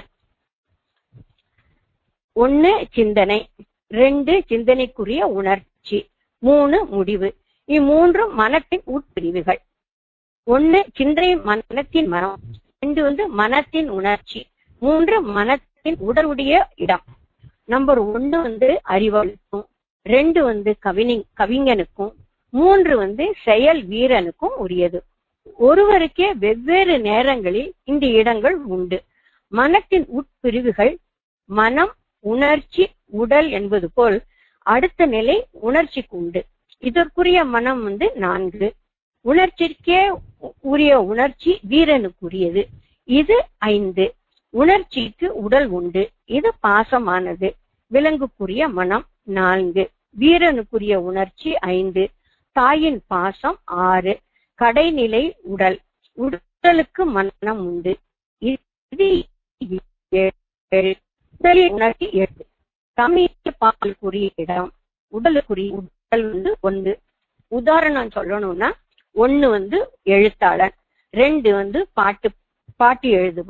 ஒன்னு சிந்தனை ரெண்டு சிந்தனைக்குரிய உணர்ச்சி மூணு முடிவு இம்மூன்றும் மனத்தின் உட்பிரிவுகள் ஒன்னு சிந்தனை மனத்தின் மனம் ரெண்டு வந்து மனத்தின் உணர்ச்சி மூன்று மனத்தின் உடலுடைய இடம் நம்பர் ஒன்னு வந்து அறிவாளிக்கும் ரெண்டு வந்து கவினி கவிஞனுக்கும் மூன்று வந்து செயல் வீரனுக்கும் உரியது ஒருவருக்கே வெவ்வேறு நேரங்களில் இந்த இடங்கள் உண்டு மனத்தின் உட்பிரிவுகள் மனம் உணர்ச்சி உடல் என்பது போல் அடுத்த நிலை உணர்ச்சிக்கு உண்டு இதற்குரிய மனம் வந்து நான்கு உணர்ச்சிக்கே உரிய உணர்ச்சி வீரனுக்குரியது இது ஐந்து உணர்ச்சிக்கு உடல் உண்டு இது பாசமானது விலங்குக்குரிய மனம் நான்கு வீரனுக்குரிய உணர்ச்சி ஐந்து தாயின் பாசம் ஆறு கடைநிலை உடல் உடலுக்கு மனம் உண்டு இது ஏழு உடலின் உணர்ச்சி எட்டு தமிழ் பாலுக்குரிய இடம் உடலுக்குரிய உடல் வந்து ஒன்று உதாரணம் சொல்லணும்னா ஒண்ணு வந்து எழுத்தாளன் ரெண்டு வந்து பாட்டு பாட்டு எழுதுபவன்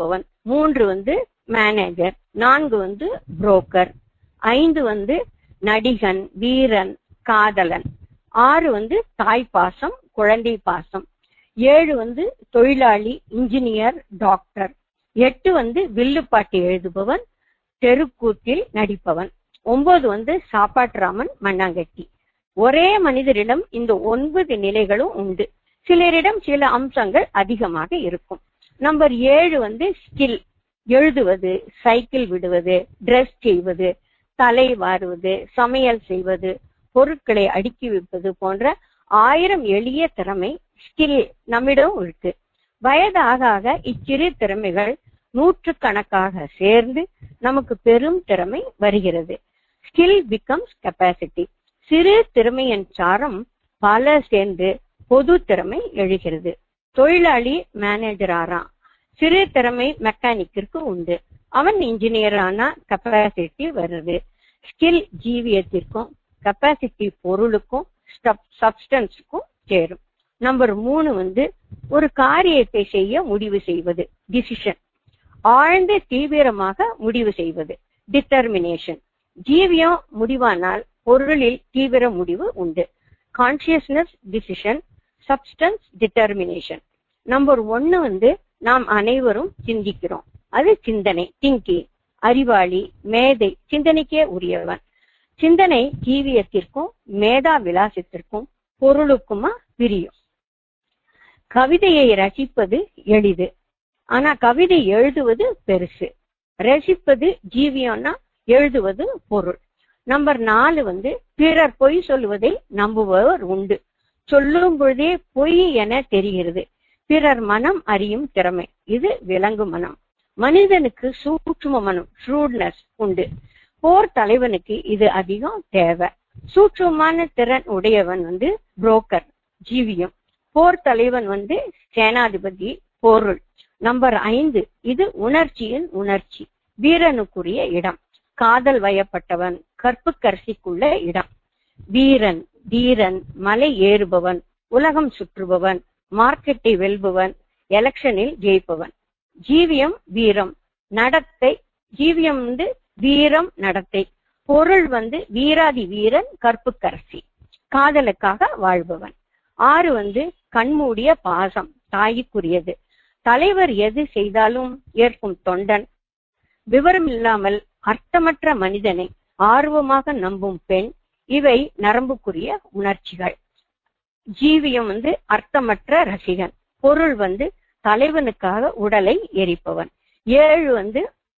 மூன்று வந்து மேனேஜர் நான்கு வந்து புரோக்கர் ஐந்து வந்து நடிகன் வீரன் காதலன் ஆறு வந்து தாய் பாசம் குழந்தை பாசம் ஏழு வந்து தொழிலாளி இன்ஜினியர் டாக்டர் எட்டு வந்து வில்லுப்பாட்டு எழுதுபவன் தெருக்கூத்தில் நடிப்பவன் ஒன்பது வந்து சாப்பாட்டுராமன் மண்ணாங்கட்டி ஒரே மனிதரிடம் இந்த ஒன்பது நிலைகளும் உண்டு சிலரிடம் சில அம்சங்கள் அதிகமாக இருக்கும் நம்பர் ஏழு வந்து ஸ்கில் எழுதுவது சைக்கிள் விடுவது டிரெஸ் செய்வது தலை வாருவது சமையல் செய்வது பொருட்களை அடுக்கி வைப்பது போன்ற ஆயிரம் எளிய திறமை ஸ்கில் நம்மிடம் இருக்கு வயது ஆக ஆக இச்சிறு திறமைகள் நூற்றுக்கணக்காக சேர்ந்து நமக்கு பெரும் திறமை வருகிறது ஸ்கில் பிகம்ஸ் கெப்பாசிட்டி சிறு திறமையின் சாரம் பல சேர்ந்து பொது திறமை எழுகிறது தொழிலாளி மேனேஜர் ஆறான் சிறு திறமை மெக்கானிக்கிற்கு உண்டு அவன் இன்ஜினியர் ஆனா கெப்பாசிட்டி வருது ஸ்கில் ஜீவியத்திற்கும் கெப்பாசிட்டி பொருளுக்கும் சப்ஸ்டன்ஸுக்கும் சேரும் நம்பர் மூணு வந்து ஒரு காரியத்தை செய்ய முடிவு செய்வது டிசிஷன் ஆழ்ந்து தீவிரமாக முடிவு செய்வது டிட்டர்மினேஷன் ஜீவியம் முடிவானால் பொருளில் தீவிர முடிவு உண்டு consciousness decision substance determination number ஒன்னு வந்து நாம் அனைவரும் சிந்திக்கிறோம் அது சிந்தனை திங்கிங் அறிவாளி மேதை சிந்தனைக்கே உரியவன் சிந்தனை ஜீவியத்திற்கும் மேதா விலாசத்திற்கும் பொருளுக்குமா பிரியும் கவிதையை ரசிப்பது எளிது ஆனா கவிதை எழுதுவது பெருசு ரசிப்பது ஜீவியம்னா எழுதுவது பொருள் நம்பர் நாலு வந்து பிறர் பொய் சொல்வதை நம்புபவர் உண்டு சொல்லும் பொழுதே பொய் என தெரிகிறது பிறர் மனம் அறியும் திறமை இது விலங்கு மனம் மனிதனுக்கு சூட்சும மனம் ஷ்ரூட்னஸ் உண்டு போர் தலைவனுக்கு இது அதிகம் தேவை சூட்சுமமான திறன் உடையவன் வந்து புரோக்கர் ஜீவியம் போர் தலைவன் வந்து சேனாதிபதி பொருள் நம்பர் ஐந்து இது உணர்ச்சியின் உணர்ச்சி வீரனுக்குரிய இடம் காதல் வயப்பட்டவன் கற்புக்கரசிக்குள்ள இடம் வீரன் தீரன் மலை ஏறுபவன் உலகம் சுற்றுபவன் மார்க்கெட்டை வெல்பவன் எலெக்ஷனில் ஜெயிப்பவன் ஜீவியம் வீரம் நடத்தை ஜீவியம் வந்து வீரம் நடத்தை பொருள் வந்து வீராதி வீரன் கற்புக்கரசி காதலுக்காக வாழ்பவன் ஆறு வந்து கண்மூடிய பாசம் தாய்க்குரியது தலைவர் எது செய்தாலும் ஏற்கும் தொண்டன் விவரம் இல்லாமல் அர்த்தமற்ற மனிதனை ஆர்வமாக நம்பும் பெண் இவை நரம்புக்குரிய உணர்ச்சிகள் ஜீவியம் வந்து அர்த்தமற்ற ரசிகன் பொருள் வந்து தலைவனுக்காக உடலை எரிப்பவன் ஏழு வந்து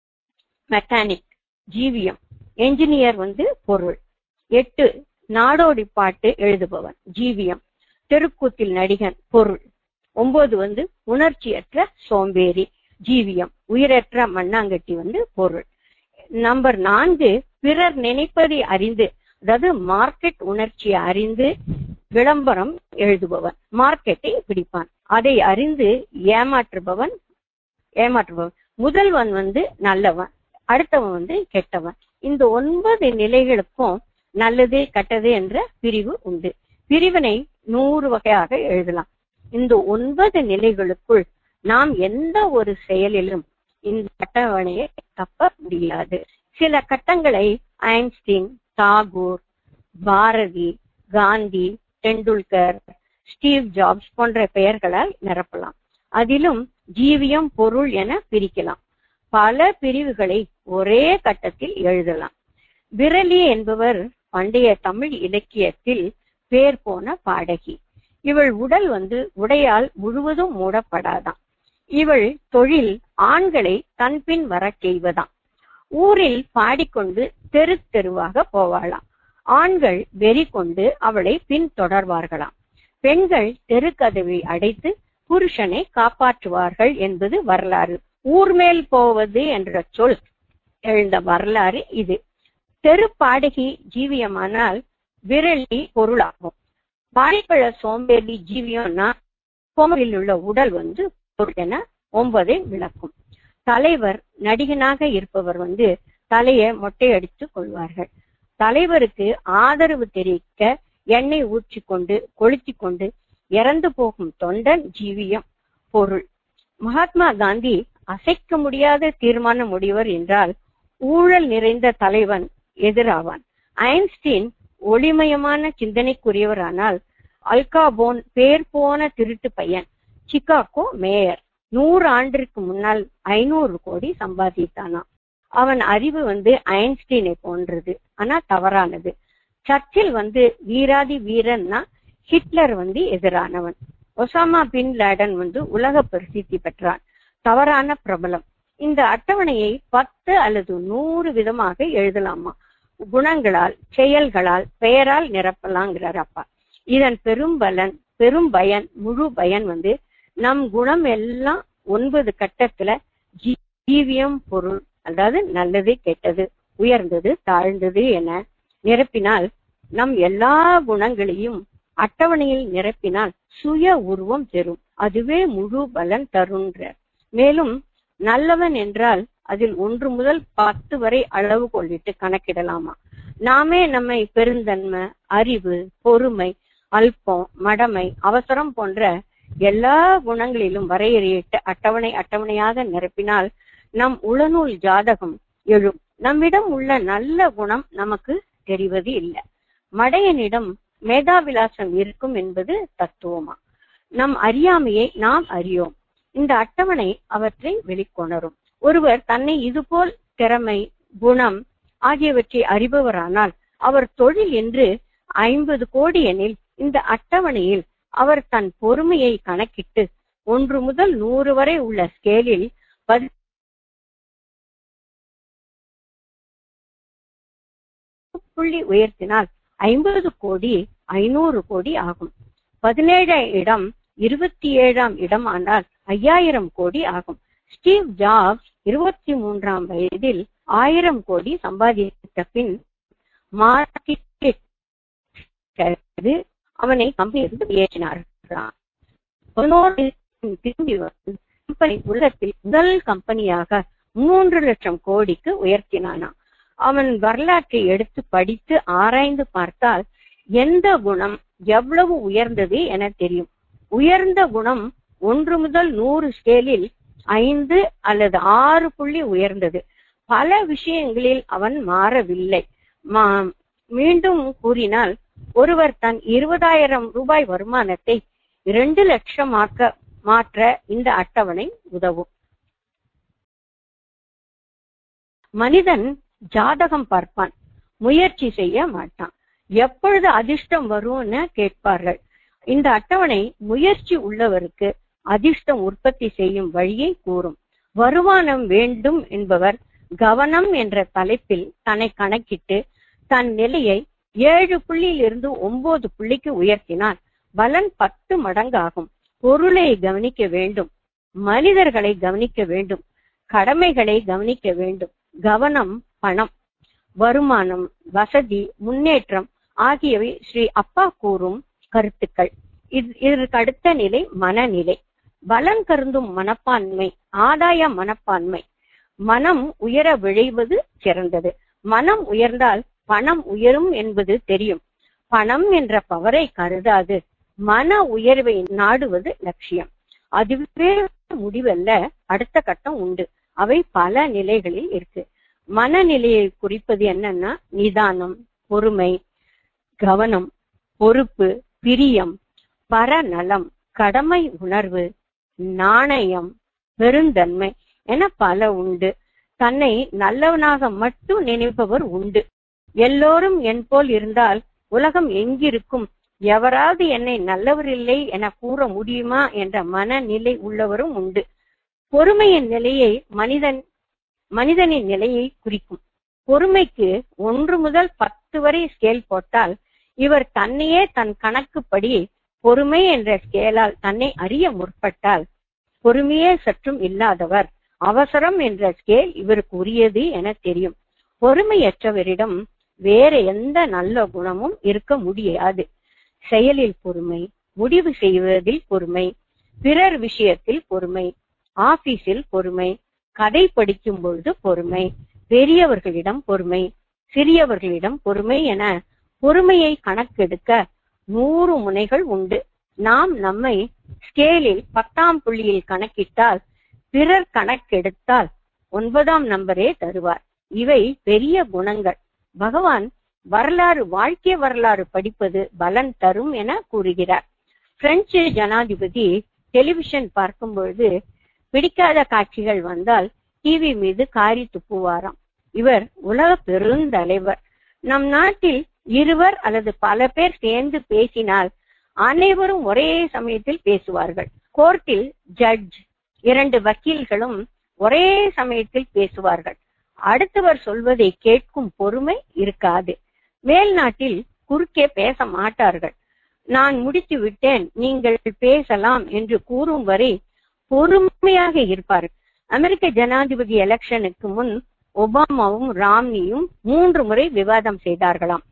மெக்கானிக் ஜீவியம் என்ஜினியர் வந்து பொருள் எட்டு நாடோடி பாட்டு எழுதுபவன் ஜீவியம் தெருக்கூத்தில் நடிகன் பொருள் ஒன்பது வந்து உணர்ச்சியற்ற சோம்பேறி ஜீவியம் உயிரற்ற மண்ணாங்கட்டி வந்து பொருள் நம்பர் நான்கு பிறர் நினைப்பதை அறிந்து அதாவது மார்க்கெட் உணர்ச்சியை அறிந்து விளம்பரம் எழுதுபவன் மார்க்கெட்டை பிடிப்பான் அதை அறிந்து ஏமாற்றுபவன் ஏமாற்றுபவன் முதல்வன் வந்து நல்லவன் அடுத்தவன் வந்து கெட்டவன் இந்த ஒன்பது நிலைகளுக்கும் நல்லது கெட்டது என்ற பிரிவு உண்டு பிரிவினை நூறு வகையாக எழுதலாம் இந்த ஒன்பது நிலைகளுக்குள் நாம் எந்த ஒரு செயலிலும் இந்த அட்டவணையை தப்ப முடியாது சில கட்டங்களை Einstein Tagore Bharathi Gandhi Tendulkar Steve Jobs போன்ற பெயர்களால் நிரப்பலாம் அதிலும் ஜீவியம் பொருள் என பிரிக்கலாம் பல பிரிவுகளை ஒரே கட்டத்தில் எழுதலாம் விரலி என்பவர் பண்டைய தமிழ் இலக்கியத்தில் பேர் போன பாடகி இவள் உடல் வந்து உடையால் முழுவதும் மூடப்படாதாம் இவள் தொழில் ஆண்களை தன்பின் வர செய்வதாம் ஊரில் பாடிக்கொண்டு தெரு தெருவாக போவாளாம் ஆண்கள் வெறி கொண்டு அவளை பின் தொடர்வார்களாம் பெண்கள் தெருக்கதவை அடைத்து புருஷனை காப்பாற்றுவார்கள் என்பது வரலாறு ஊர்மேல் போவது என்ற சொல் எழுந்த வரலாறு இது தெரு பாடகி ஜீவியமானால் விரலி பொருளாகும் வாழைப்பழ சோம்பேறி ஜீவியம்னா கோமரில் உள்ள உடல் வந்து பொருள் என ஒன்பதை விளக்கும் தலைவர் நடிகனாக இருப்பவர் வந்து தலையை மொட்டையடித்துக் கொள்வார்கள் தலைவருக்கு ஆதரவு தெரிவிக்க எண்ணெய் ஊற்றி கொண்டு கொளுத்தி கொண்டு இறந்து போகும் தொண்டன் ஜீவியம் பொருள் மகாத்மா காந்தி அசைக்க முடியாத தீர்மான முடிவர் என்றால் ஊழல் நிறைந்த தலைவன் எதிராவான் ஐன்ஸ்டீன் ஒளிமயமான சிந்தனைக்குரியவரானால் அல்காபோன் பேர் போன திருட்டு பையன் சிகாகோ மேயர் நூறு ஆண்டிற்கு முன்னால் ஐநூறு கோடி சம்பாதித்தானாம் அவன் அறிவு வந்து ஐன்ஸ்டீனை போன்றது ஆனா தவறானது சர்ச்சில் வந்து வீராதி வீரன்னா ஹிட்லர் வந்து எதிரானவன் ஒசாமா பின் லேடன் வந்து உலக பிரசித்தி பெற்றான் தவறான பிரபலம் இந்த அட்டவணையை பத்து அல்லது நூறு விதமாக எழுதலாமா குணங்களால் செயல்களால் பெயரால் நிரப்பலாங்கிறார் அப்பா இதன் பெரும் பலன் பெரும் பயன் முழு பயன் வந்து நம் குணம் எல்லாம் ஒன்பது கட்டத்துல ஜீவியம் பொருள் அதாவது நல்லது கெட்டது உயர்ந்தது தாழ்ந்தது என நிரப்பினால் நம் எல்லா குணங்களையும் அட்டவணையில் நிரப்பினால் சுய உருவம் பெறும் அதுவே முழு பலன் தருன்ற மேலும் நல்லவன் என்றால் அதில் ஒன்று முதல் பத்து வரை அளவு கொள்ளிட்டு கணக்கிடலாமா நாமே நம்மை பெருந்தன்மை அறிவு பொறுமை அல்பம் மடமை அவசரம் போன்ற எல்லா குணங்களிலும் வரையறையிட்டு அட்டவணை அட்டவணையாக நிரப்பினால் நம் உளநூல் ஜாதகம் எழும் நம்மிடம் உள்ள நல்ல குணம் நமக்கு தெரிவது இல்லை மடையனிடம் மேதாவிலாசம் இருக்கும் என்பது தத்துவமா நம் அறியாமையை நாம் அறியோம் இந்த அட்டவணை அவற்றை வெளிக்கொணரும் ஒருவர் தன்னை இதுபோல் திறமை குணம் ஆகியவற்றை அறிபவரானால் அவர் தொழில் என்று ஐம்பது கோடி எனில் இந்த அட்டவணையில் அவர் தன் பொறுமையை கணக்கிட்டு ஒன்று முதல் நூறு வரை உள்ள ஸ்கேலில் புள்ளி உயர்த்தினால் ஐம்பது கோடி ஐநூறு கோடி ஆகும் பதினேழாம் இடம் இருபத்தி ஏழாம் இடம் ஆனால் ஐயாயிரம் கோடி ஆகும் ஸ்டீவ் ஜாப்ஸ் இருபத்தி மூன்றாம் வயதில் ஆயிரம் கோடி சம்பாதித்த பின் மார்க்கெட் அவனை கம்பெனியிலிருந்து வெளியேற்றினார்களாம் பதினோரு திரும்பி வந்து கம்பெனி உலகத்தில் முதல் கம்பெனியாக மூன்று லட்சம் கோடிக்கு உயர்த்தினானாம் அவன் வரலாற்றை எடுத்து படித்து ஆராய்ந்து பார்த்தால் எந்த குணம் எவ்வளவு உயர்ந்தது என தெரியும் உயர்ந்த குணம் ஒன்று முதல் நூறு ஸ்கேலில் ஐந்து அல்லது ஆறு புள்ளி உயர்ந்தது பல விஷயங்களில் அவன் மாறவில்லை மீண்டும் கூறினால் ஒருவர் தன் இருபதாயிரம் ரூபாய் வருமானத்தை இரண்டு லட்சமாக்க மாற்ற இந்த அட்டவணை உதவும் மனிதன் ஜாதகம் பார்ப்பான் முயற்சி செய்ய மாட்டான் எப்பொழுது அதிர்ஷ்டம் வரும்னு கேட்பார்கள் இந்த அட்டவணை முயற்சி உள்ளவருக்கு அதிர்ஷ்டம் உற்பத்தி செய்யும் வழியை கூறும் வருமானம் வேண்டும் என்பவர் கவனம் என்ற தலைப்பில் தன்னை கணக்கிட்டு தன் நிலையை ஏழு புள்ளியிலிருந்து ஒன்பது புள்ளிக்கு உயர்த்தினால் பலன் பத்து மடங்காகும் பொருளை கவனிக்க வேண்டும் மனிதர்களை கவனிக்க வேண்டும் கடமைகளை கவனிக்க வேண்டும் கவனம் பணம் வருமானம் வசதி முன்னேற்றம் ஆகியவை ஸ்ரீ அப்பா கூறும் கருத்துக்கள் இதற்கு அடுத்த நிலை மனநிலை பலன் கருந்தும் மனப்பான்மை ஆதாய மனப்பான்மை மனம் உயர விழைவது சிறந்தது மனம் உயர்ந்தால் பணம் உயரும் என்பது தெரியும் பணம் என்ற பவரை கருதாது மன உயர்வை நாடுவது லட்சியம் அதுவே முடிவல்ல அடுத்த கட்டம் உண்டு அவை பல நிலைகளில் இருக்கு மனநிலையை குறிப்பது என்னன்னா நிதானம் பொறுமை கவனம் பொறுப்பு பிரியம் பரநலம் கடமை உணர்வு நாணயம் பெருந்தன்மை என பல உண்டு தன்னை நல்லவனாக மட்டும் நினைப்பவர் உண்டு எல்லோரும் என் போல் இருந்தால் உலகம் எங்கிருக்கும் எவராது என்னை நல்லவர் இல்லை என கூற முடியுமா என்ற மனநிலை உள்ளவரும் உண்டு பொறுமையின் நிலையை மனிதன் மனிதனின் நிலையை குறிக்கும் பொறுமைக்கு ஒன்று முதல் பத்து வரை ஸ்கேல் போட்டால் இவர் தன்னையே தன் கணக்குப்படி பொறுமை என்ற ஸ்கேலால் தன்னை அறிய முற்பட்டால் பொறுமையே சற்றும் இல்லாதவர் அவசரம் என்ற ஸ்கேல் இவருக்கு உரியது என தெரியும் பொறுமையற்றவரிடம் வேற எந்த நல்ல குணமும் இருக்க முடியாது செயலில் பொறுமை முடிவு செய்வதில் பொறுமை பிறர் விஷயத்தில் பொறுமை ஆபீஸில் பொறுமை கதை படிக்கும் பொழுது பொறுமை பெரியவர்களிடம் பொறுமை சிறியவர்களிடம் பொறுமை என பொறுமையை கணக்கெடுக்க நூறு முனைகள் உண்டு நாம் நம்மை ஸ்கேலில் பத்தாம் புள்ளியில் கணக்கிட்டால் பிறர் கணக்கெடுத்தால் ஒன்பதாம் நம்பரே தருவார் இவை பெரிய குணங்கள் பகவான் வரலாறு வாழ்க்கை வரலாறு படிப்பது பலன் தரும் என கூறுகிறார் பிரெஞ்சு ஜனாதிபதி டெலிவிஷன் பார்க்கும் பொழுது பிடிக்காத காட்சிகள் வந்தால் டிவி மீது காரி துப்புவாராம் இவர் உலக பெருந்தலைவர் நம் நாட்டில் இருவர் அல்லது பல பேர் சேர்ந்து பேசினால் அனைவரும் ஒரே சமயத்தில் பேசுவார்கள் கோர்ட்டில் ஜட்ஜ் இரண்டு வக்கீல்களும் ஒரே சமயத்தில் பேசுவார்கள் அடுத்தவர் சொல்வதை கேட்கும் பொறுமை இருக்காது மேல் நாட்டில் குறுக்கே பேச மாட்டார்கள் நான் முடித்து விட்டேன் நீங்கள் பேசலாம் என்று கூறும் வரை பொறுமையாக இருப்பார்கள் அமெரிக்க ஜனாதிபதி எலெக்ஷனுக்கு முன் ஒபாமாவும் ராம்னியும் மூன்று முறை விவாதம் செய்தார்களாம்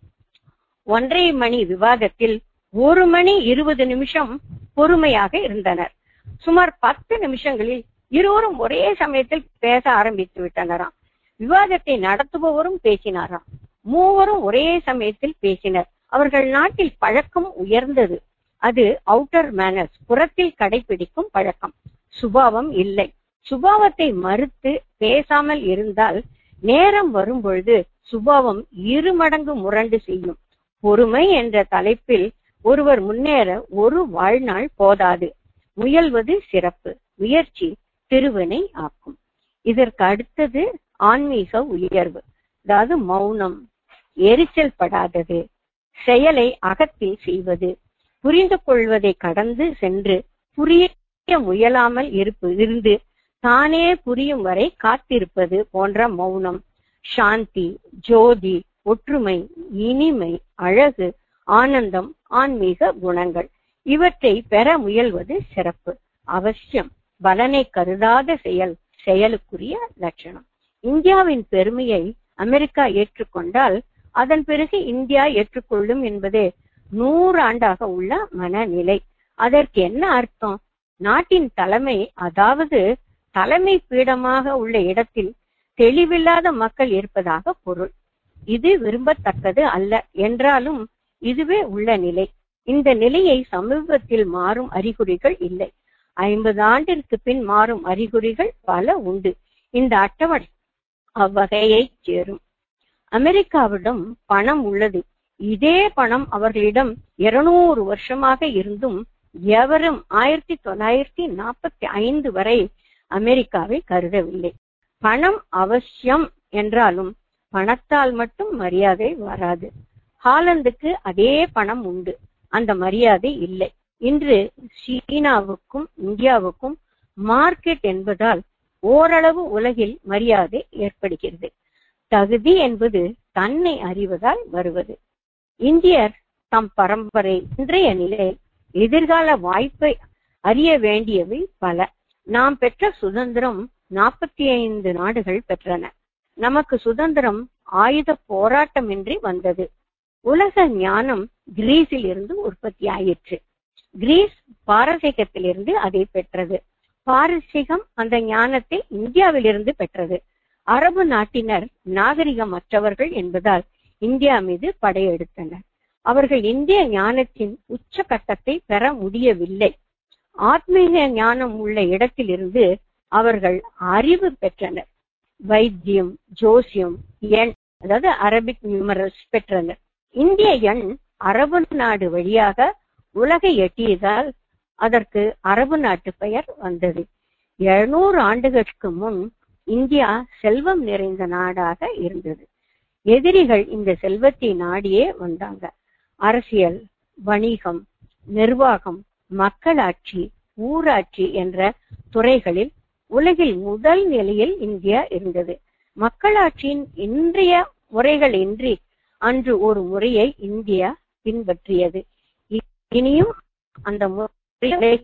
ஒன்றரை மணி விவாதத்தில் ஒரு மணி இருபது நிமிஷம் பொறுமையாக இருந்தனர் சுமார் பத்து நிமிஷங்களில் இருவரும் ஒரே சமயத்தில் பேச ஆரம்பித்து விட்டனராம் விவாதத்தை நடத்துபவரும் பேசினாராம் மூவரும் ஒரே சமயத்தில் பேசினர் அவர்கள் நாட்டில் பழக்கம் உயர்ந்தது அது அவுட்டர் மேனர்ஸ் புறத்தில் கடைபிடிக்கும் பழக்கம் சுபாவம் இல்லை சுபாவத்தை மறுத்து பேசாமல் இருந்தால் நேரம் வரும் பொழுது சுபாவம் இரு மடங்கு முரண்டு செய்யும் பொறுமை என்ற தலைப்பில் ஒருவர் முன்னேற ஒரு வாழ்நாள் போதாது முயல்வது சிறப்பு முயற்சி திருவினை ஆக்கும் இதற்கு அடுத்தது ஆன்மீக உயர்வு அதாவது மௌனம் எரிச்சல் படாதது செயலை அகத்தில் செய்வது புரிந்து கொள்வதை கடந்து சென்று புரிய முயலாமல் இருப்பு இருந்து தானே புரியும் வரை காத்திருப்பது போன்ற மௌனம் சாந்தி ஜோதி ஒற்றுமை இனிமை அழகு ஆனந்தம் ஆன்மீக குணங்கள் இவற்றை பெற முயல்வது சிறப்பு அவசியம் பலனை கருதாத செயல் செயலுக்குரிய லட்சணம் இந்தியாவின் பெருமையை அமெரிக்கா ஏற்றுக்கொண்டால் அதன் பிறகு இந்தியா ஏற்றுக்கொள்ளும் என்பதே நூறு ஆண்டாக உள்ள மனநிலை அதற்கு என்ன அர்த்தம் நாட்டின் தலைமை அதாவது தலைமை பீடமாக உள்ள இடத்தில் தெளிவில்லாத மக்கள் இருப்பதாக பொருள் இது விரும்பத்தக்கது அல்ல என்றாலும் இதுவே உள்ள நிலை இந்த நிலையை சமீபத்தில் மாறும் அறிகுறிகள் இல்லை ஐம்பது ஆண்டிற்கு பின் மாறும் அறிகுறிகள் பல உண்டு இந்த அட்டவணை அவ்வகையை சேரும் அமெரிக்காவிடம் பணம் உள்ளது இதே பணம் அவர்களிடம் இருநூறு வருஷமாக இருந்தும் எவரும் ஆயிரத்தி தொள்ளாயிரத்தி நாற்பத்தி ஐந்து வரை அமெரிக்காவை கருதவில்லை பணம் அவசியம் என்றாலும் பணத்தால் மட்டும் மரியாதை வராது ஹாலந்துக்கு அதே பணம் உண்டு அந்த மரியாதை இல்லை இன்று சீனாவுக்கும் இந்தியாவுக்கும் மார்க்கெட் என்பதால் ஓரளவு உலகில் மரியாதை ஏற்படுகிறது தகுதி என்பது தன்னை அறிவதால் வருவது இந்தியர் தம் பரம்பரை இன்றைய நிலை எதிர்கால வாய்ப்பை அறிய வேண்டியவை பல நாம் பெற்ற சுதந்திரம் நாற்பத்தி ஐந்து நாடுகள் பெற்றன நமக்கு சுதந்திரம் ஆயுத போராட்டமின்றி வந்தது உலக ஞானம் கிரீஸில் இருந்து உற்பத்தி ஆயிற்று கிரீஸ் பாரசீகத்திலிருந்து அதை பெற்றது பாரசீகம் அந்த ஞானத்தை இந்தியாவிலிருந்து பெற்றது அரபு நாட்டினர் நாகரிகமற்றவர்கள் என்பதால் இந்தியா மீது படையெடுத்தனர் அவர்கள் இந்திய ஞானத்தின் உச்ச கட்டத்தை பெற முடியவில்லை ஆத்மீக ஞானம் உள்ள இடத்திலிருந்து அவர்கள் அறிவு பெற்றனர் வைத்தியம் ஜோசியம் எண் அதாவது அரபிக் நியூமரல்ஸ் பெற்றனர் இந்திய எண் அரபு நாடு வழியாக உலகை எட்டியதால் அதற்கு அரபு நாட்டு பெயர் வந்தது எழுநூறு ஆண்டுகளுக்கு முன் இந்தியா செல்வம் நிறைந்த நாடாக இருந்தது எதிரிகள் இந்த செல்வத்தை நாடியே வந்தாங்க அரசியல் வணிகம் நிர்வாகம் மக்களாட்சி ஊராட்சி என்ற துறைகளில் உலகில் முதல் நிலையில் இந்தியா இருந்தது மக்களாட்சியின் இன்றைய முறைகள் இன்றி அன்று ஒரு முறையை இந்தியா பின்பற்றியது இனியும் அந்த முறை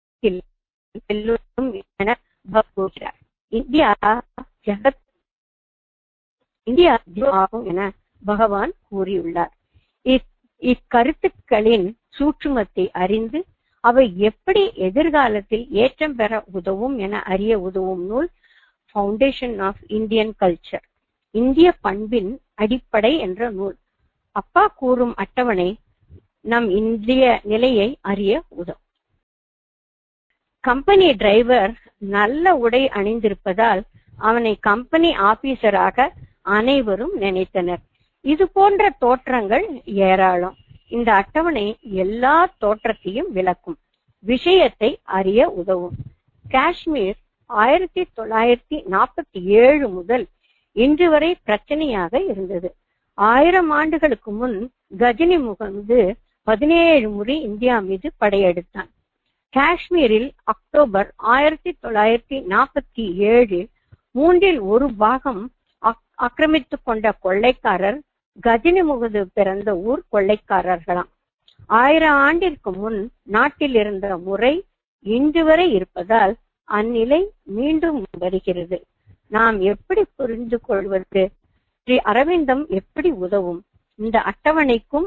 என கூறுகிறார் இந்தியா ஜகத் இந்தியா ஆகும் என பகவான் கூறியுள்ளார் இக்கருத்துக்களின் சூட்சுமத்தை அறிந்து அவை எப்படி எதிர்காலத்தில் ஏற்றம் பெற உதவும் என அறிய உதவும் நூல் ஃபவுண்டேஷன் ஆஃப் இந்தியன் கல்ச்சர் இந்திய பண்பின் அடிப்படை என்ற நூல் அப்பா கூறும் அட்டவணை நம் இந்திய நிலையை அறிய உதவும் கம்பெனி டிரைவர் நல்ல உடை அணிந்திருப்பதால் அவனை கம்பெனி ஆபீசராக அனைவரும் நினைத்தனர் இது போன்ற தோற்றங்கள் ஏராளம் இந்த அட்டவணை எல்லா தோற்றத்தையும் விளக்கும் விஷயத்தை அறிய உதவும் காஷ்மீர் ஆயிரத்தி தொள்ளாயிரத்தி நாற்பத்தி ஏழு முதல் இன்று வரை பிரச்சனையாக இருந்தது ஆயிரம் ஆண்டுகளுக்கு முன் கஜினி முகந்து பதினேழு முறை இந்தியா மீது படையெடுத்தான் காஷ்மீரில் அக்டோபர் ஆயிரத்தி தொள்ளாயிரத்தி நாற்பத்தி ஏழில் மூன்றில் ஒரு பாகம் ஆக்கிரமித்துக் கொண்ட கொள்ளைக்காரர் கஜினி முகது பிறந்த ஊர் கொள்ளைக்காரர்களாம் ஆயிரம் ஆண்டிற்கு முன் நாட்டில் இருந்த முறை இன்று வரை இருப்பதால் அந்நிலை மீண்டும் வருகிறது நாம் எப்படி புரிந்து கொள்வது ஸ்ரீ அரவிந்தம் எப்படி உதவும் இந்த அட்டவணைக்கும்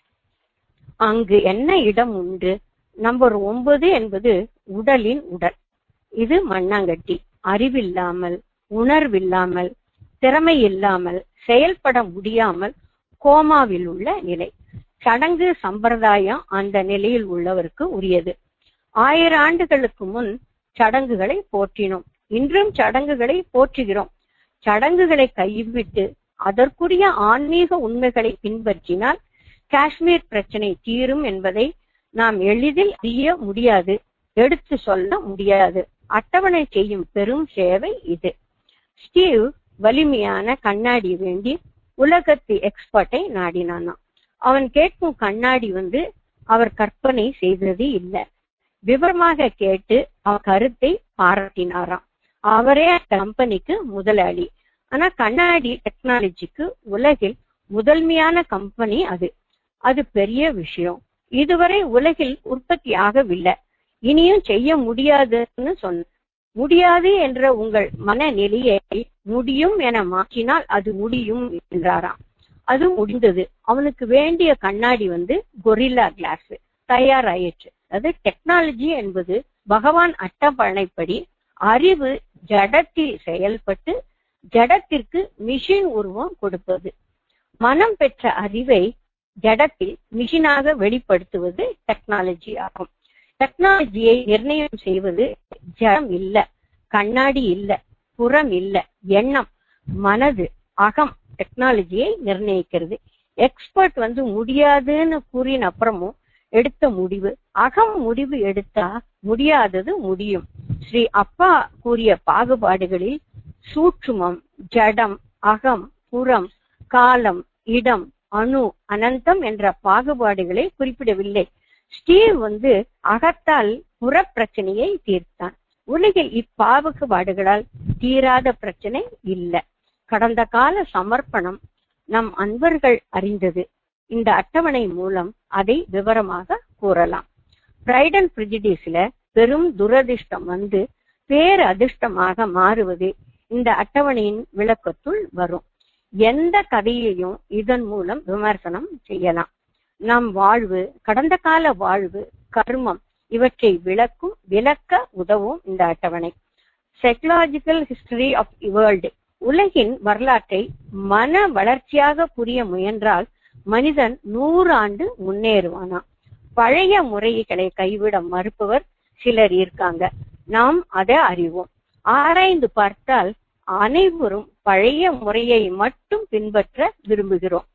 அங்கு என்ன இடம் உண்டு நம்பர் ஒன்பது என்பது உடலின் உடல் இது மண்ணாங்கட்டி அறிவில்லாமல் உணர்வில்லாமல் திறமை இல்லாமல் செயல்பட முடியாமல் கோமாவில் உள்ள நிலை சடங்கு சம்பிரதாயம் அந்த நிலையில் உள்ளவருக்கு உரியது ஆயிரம் ஆண்டுகளுக்கு முன் சடங்குகளை போற்றினோம் இன்றும் சடங்குகளை போற்றுகிறோம் சடங்குகளை கைவிட்டு அதற்குரிய ஆன்மீக உண்மைகளை பின்பற்றினால் காஷ்மீர் பிரச்சனை தீரும் என்பதை நாம் எளிதில் அறிய முடியாது எடுத்து சொல்ல முடியாது அட்டவணை செய்யும் பெரும் சேவை இது ஸ்டீவ் வலிமையான கண்ணாடி வேண்டி உலகத்து எக்ஸ்பர்ட்டை நாடினானாம் அவன் கேட்கும் கண்ணாடி வந்து அவர் கற்பனை செய்தது இல்லை விவரமாக கேட்டு அவர் கருத்தை பாராட்டினாராம் அவரே கம்பெனிக்கு முதலாளி ஆனா கண்ணாடி டெக்னாலஜிக்கு உலகில் முதன்மையான கம்பெனி அது அது பெரிய விஷயம் இதுவரை உலகில் உற்பத்தி ஆகவில்லை இனியும் செய்ய முடியாதுன்னு சொன்ன முடியாது என்ற உங்கள் மனநிலையை முடியும் என மாற்றினால் அது முடியும் என்றாராம் அது முடிந்தது அவனுக்கு வேண்டிய கண்ணாடி வந்து கொரில்லா கிளாஸ் தயாராயிற்று அது டெக்னாலஜி என்பது பகவான் அட்டப்பணைப்படி அறிவு ஜடத்தில் செயல்பட்டு ஜடத்திற்கு மிஷின் உருவம் கொடுப்பது மனம் பெற்ற அறிவை ஜடத்தில் மிஷினாக வெளிப்படுத்துவது டெக்னாலஜி ஆகும் டெக்னாலஜியை நிர்ணயம் செய்வது ஜடம் இல்ல கண்ணாடி இல்ல புறம் இல்ல எண்ணம் மனது அகம் டெக்னாலஜியை நிர்ணயிக்கிறது எக்ஸ்பர்ட் வந்து முடியாதுன்னு கூறின அப்புறமும் எடுத்த முடிவு அகம் முடிவு எடுத்தா முடியாதது முடியும் ஸ்ரீ அப்பா கூறிய பாகுபாடுகளில் சூட்சுமம் ஜடம் அகம் புறம் காலம் இடம் அணு அனந்தம் என்ற பாகுபாடுகளை குறிப்பிடவில்லை ஸ்டீவ் வந்து அகத்தால் புற பிரச்சனையை தீர்த்தான் உலகில் இப்பாகுபாடுகளால் தீராத பிரச்சனை இல்ல கடந்த கால சமர்ப்பணம் நம் அன்பர்கள் அறிந்தது இந்த அட்டவணை மூலம் அதை விவரமாக கூறலாம் பிரைட் அண்ட் பிரிஜிடிஸ்ல பெரும் துரதிர்ஷ்டம் வந்து பேர் அதிர்ஷ்டமாக மாறுவது இந்த அட்டவணையின் விளக்கத்துள் வரும் எந்த கதையையும் இதன் மூலம் விமர்சனம் செய்யலாம் நம் வாழ்வு கடந்த கால வாழ்வு கர்மம் இவற்றை விளக்கும் விளக்க உதவும் இந்த அட்டவணை சைக்கலாஜிக்கல் ஹிஸ்டரி ஆஃப் வேர்ல்டு உலகின் வரலாற்றை மன வளர்ச்சியாக புரிய முயன்றால் மனிதன் நூறு ஆண்டு முன்னேறுவானா பழைய முறைகளை கைவிட மறுப்பவர் சிலர் இருக்காங்க நாம் அதை அறிவோம் ஆராய்ந்து பார்த்தால் அனைவரும் பழைய முறையை மட்டும் பின்பற்ற விரும்புகிறோம்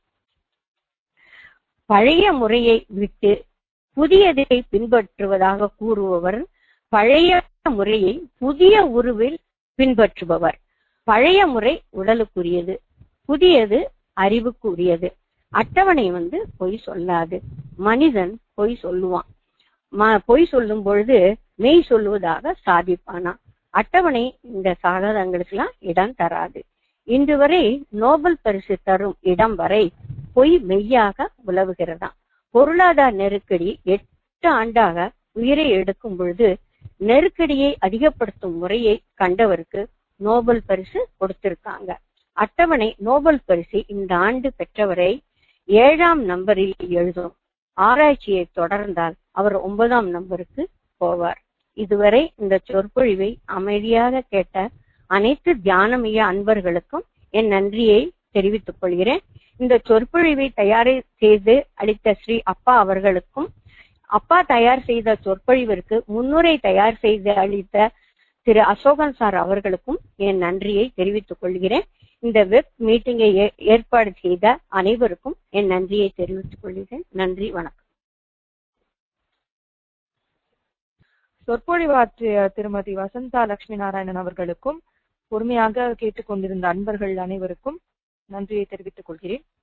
பழைய முறையை விட்டு புதியதை பின்பற்றுவதாக கூறுபவர் பழைய முறையை புதிய உருவில் பின்பற்றுபவர் பழைய முறை உடலுக்குரியது புதியது அறிவுக்குரியது அட்டவணை வந்து பொய் சொல்லாது மனிதன் பொய் சொல்லுவான் பொய் சொல்லும் பொழுது மெய் சொல்லுவதாக சாதிப்பானா அட்டவணை இந்த சாகதங்களுக்கு எல்லாம் இடம் தராது இன்று வரை நோபல் பரிசு தரும் இடம் வரை பொய் மெய்யாக உலவுகிறதாம் பொருளாதார நெருக்கடி எட்டு ஆண்டாக உயிரை எடுக்கும் பொழுது நெருக்கடியை அதிகப்படுத்தும் முறையை கண்டவருக்கு நோபல் பரிசு கொடுத்திருக்காங்க அட்டவணை நோபல் பரிசு இந்த ஆண்டு பெற்றவரை ஏழாம் நம்பரில் எழுதும் ஆராய்ச்சியை தொடர்ந்தால் அவர் ஒன்பதாம் நம்பருக்கு போவார் இதுவரை இந்த சொற்பொழிவை அமைதியாக கேட்ட அனைத்து தியானமிய அன்பர்களுக்கும் என் நன்றியை தெரிவித்துக் கொள்கிறேன் இந்த சொற்பொழிவை தயாரி செய்து அளித்த ஸ்ரீ அப்பா அவர்களுக்கும் அப்பா தயார் செய்த சொற்பொழிவிற்கு முன்னுரை தயார் செய்து அளித்த திரு அசோகன் சார் அவர்களுக்கும் என் நன்றியை தெரிவித்துக் கொள்கிறேன் இந்த வெப் மீட்டிங்கை ஏற்பாடு செய்த அனைவருக்கும் என் நன்றியை தெரிவித்துக் கொள்கிறேன் நன்றி வணக்கம் சொற்பொழிவாற்றிய திருமதி வசந்தா லட்சுமி நாராயணன் அவர்களுக்கும் பொறுமையாக கேட்டுக்கொண்டிருந்த அன்பர்கள் அனைவருக்கும் நன்றியை தெரிவித்துக் கொள்கிறேன்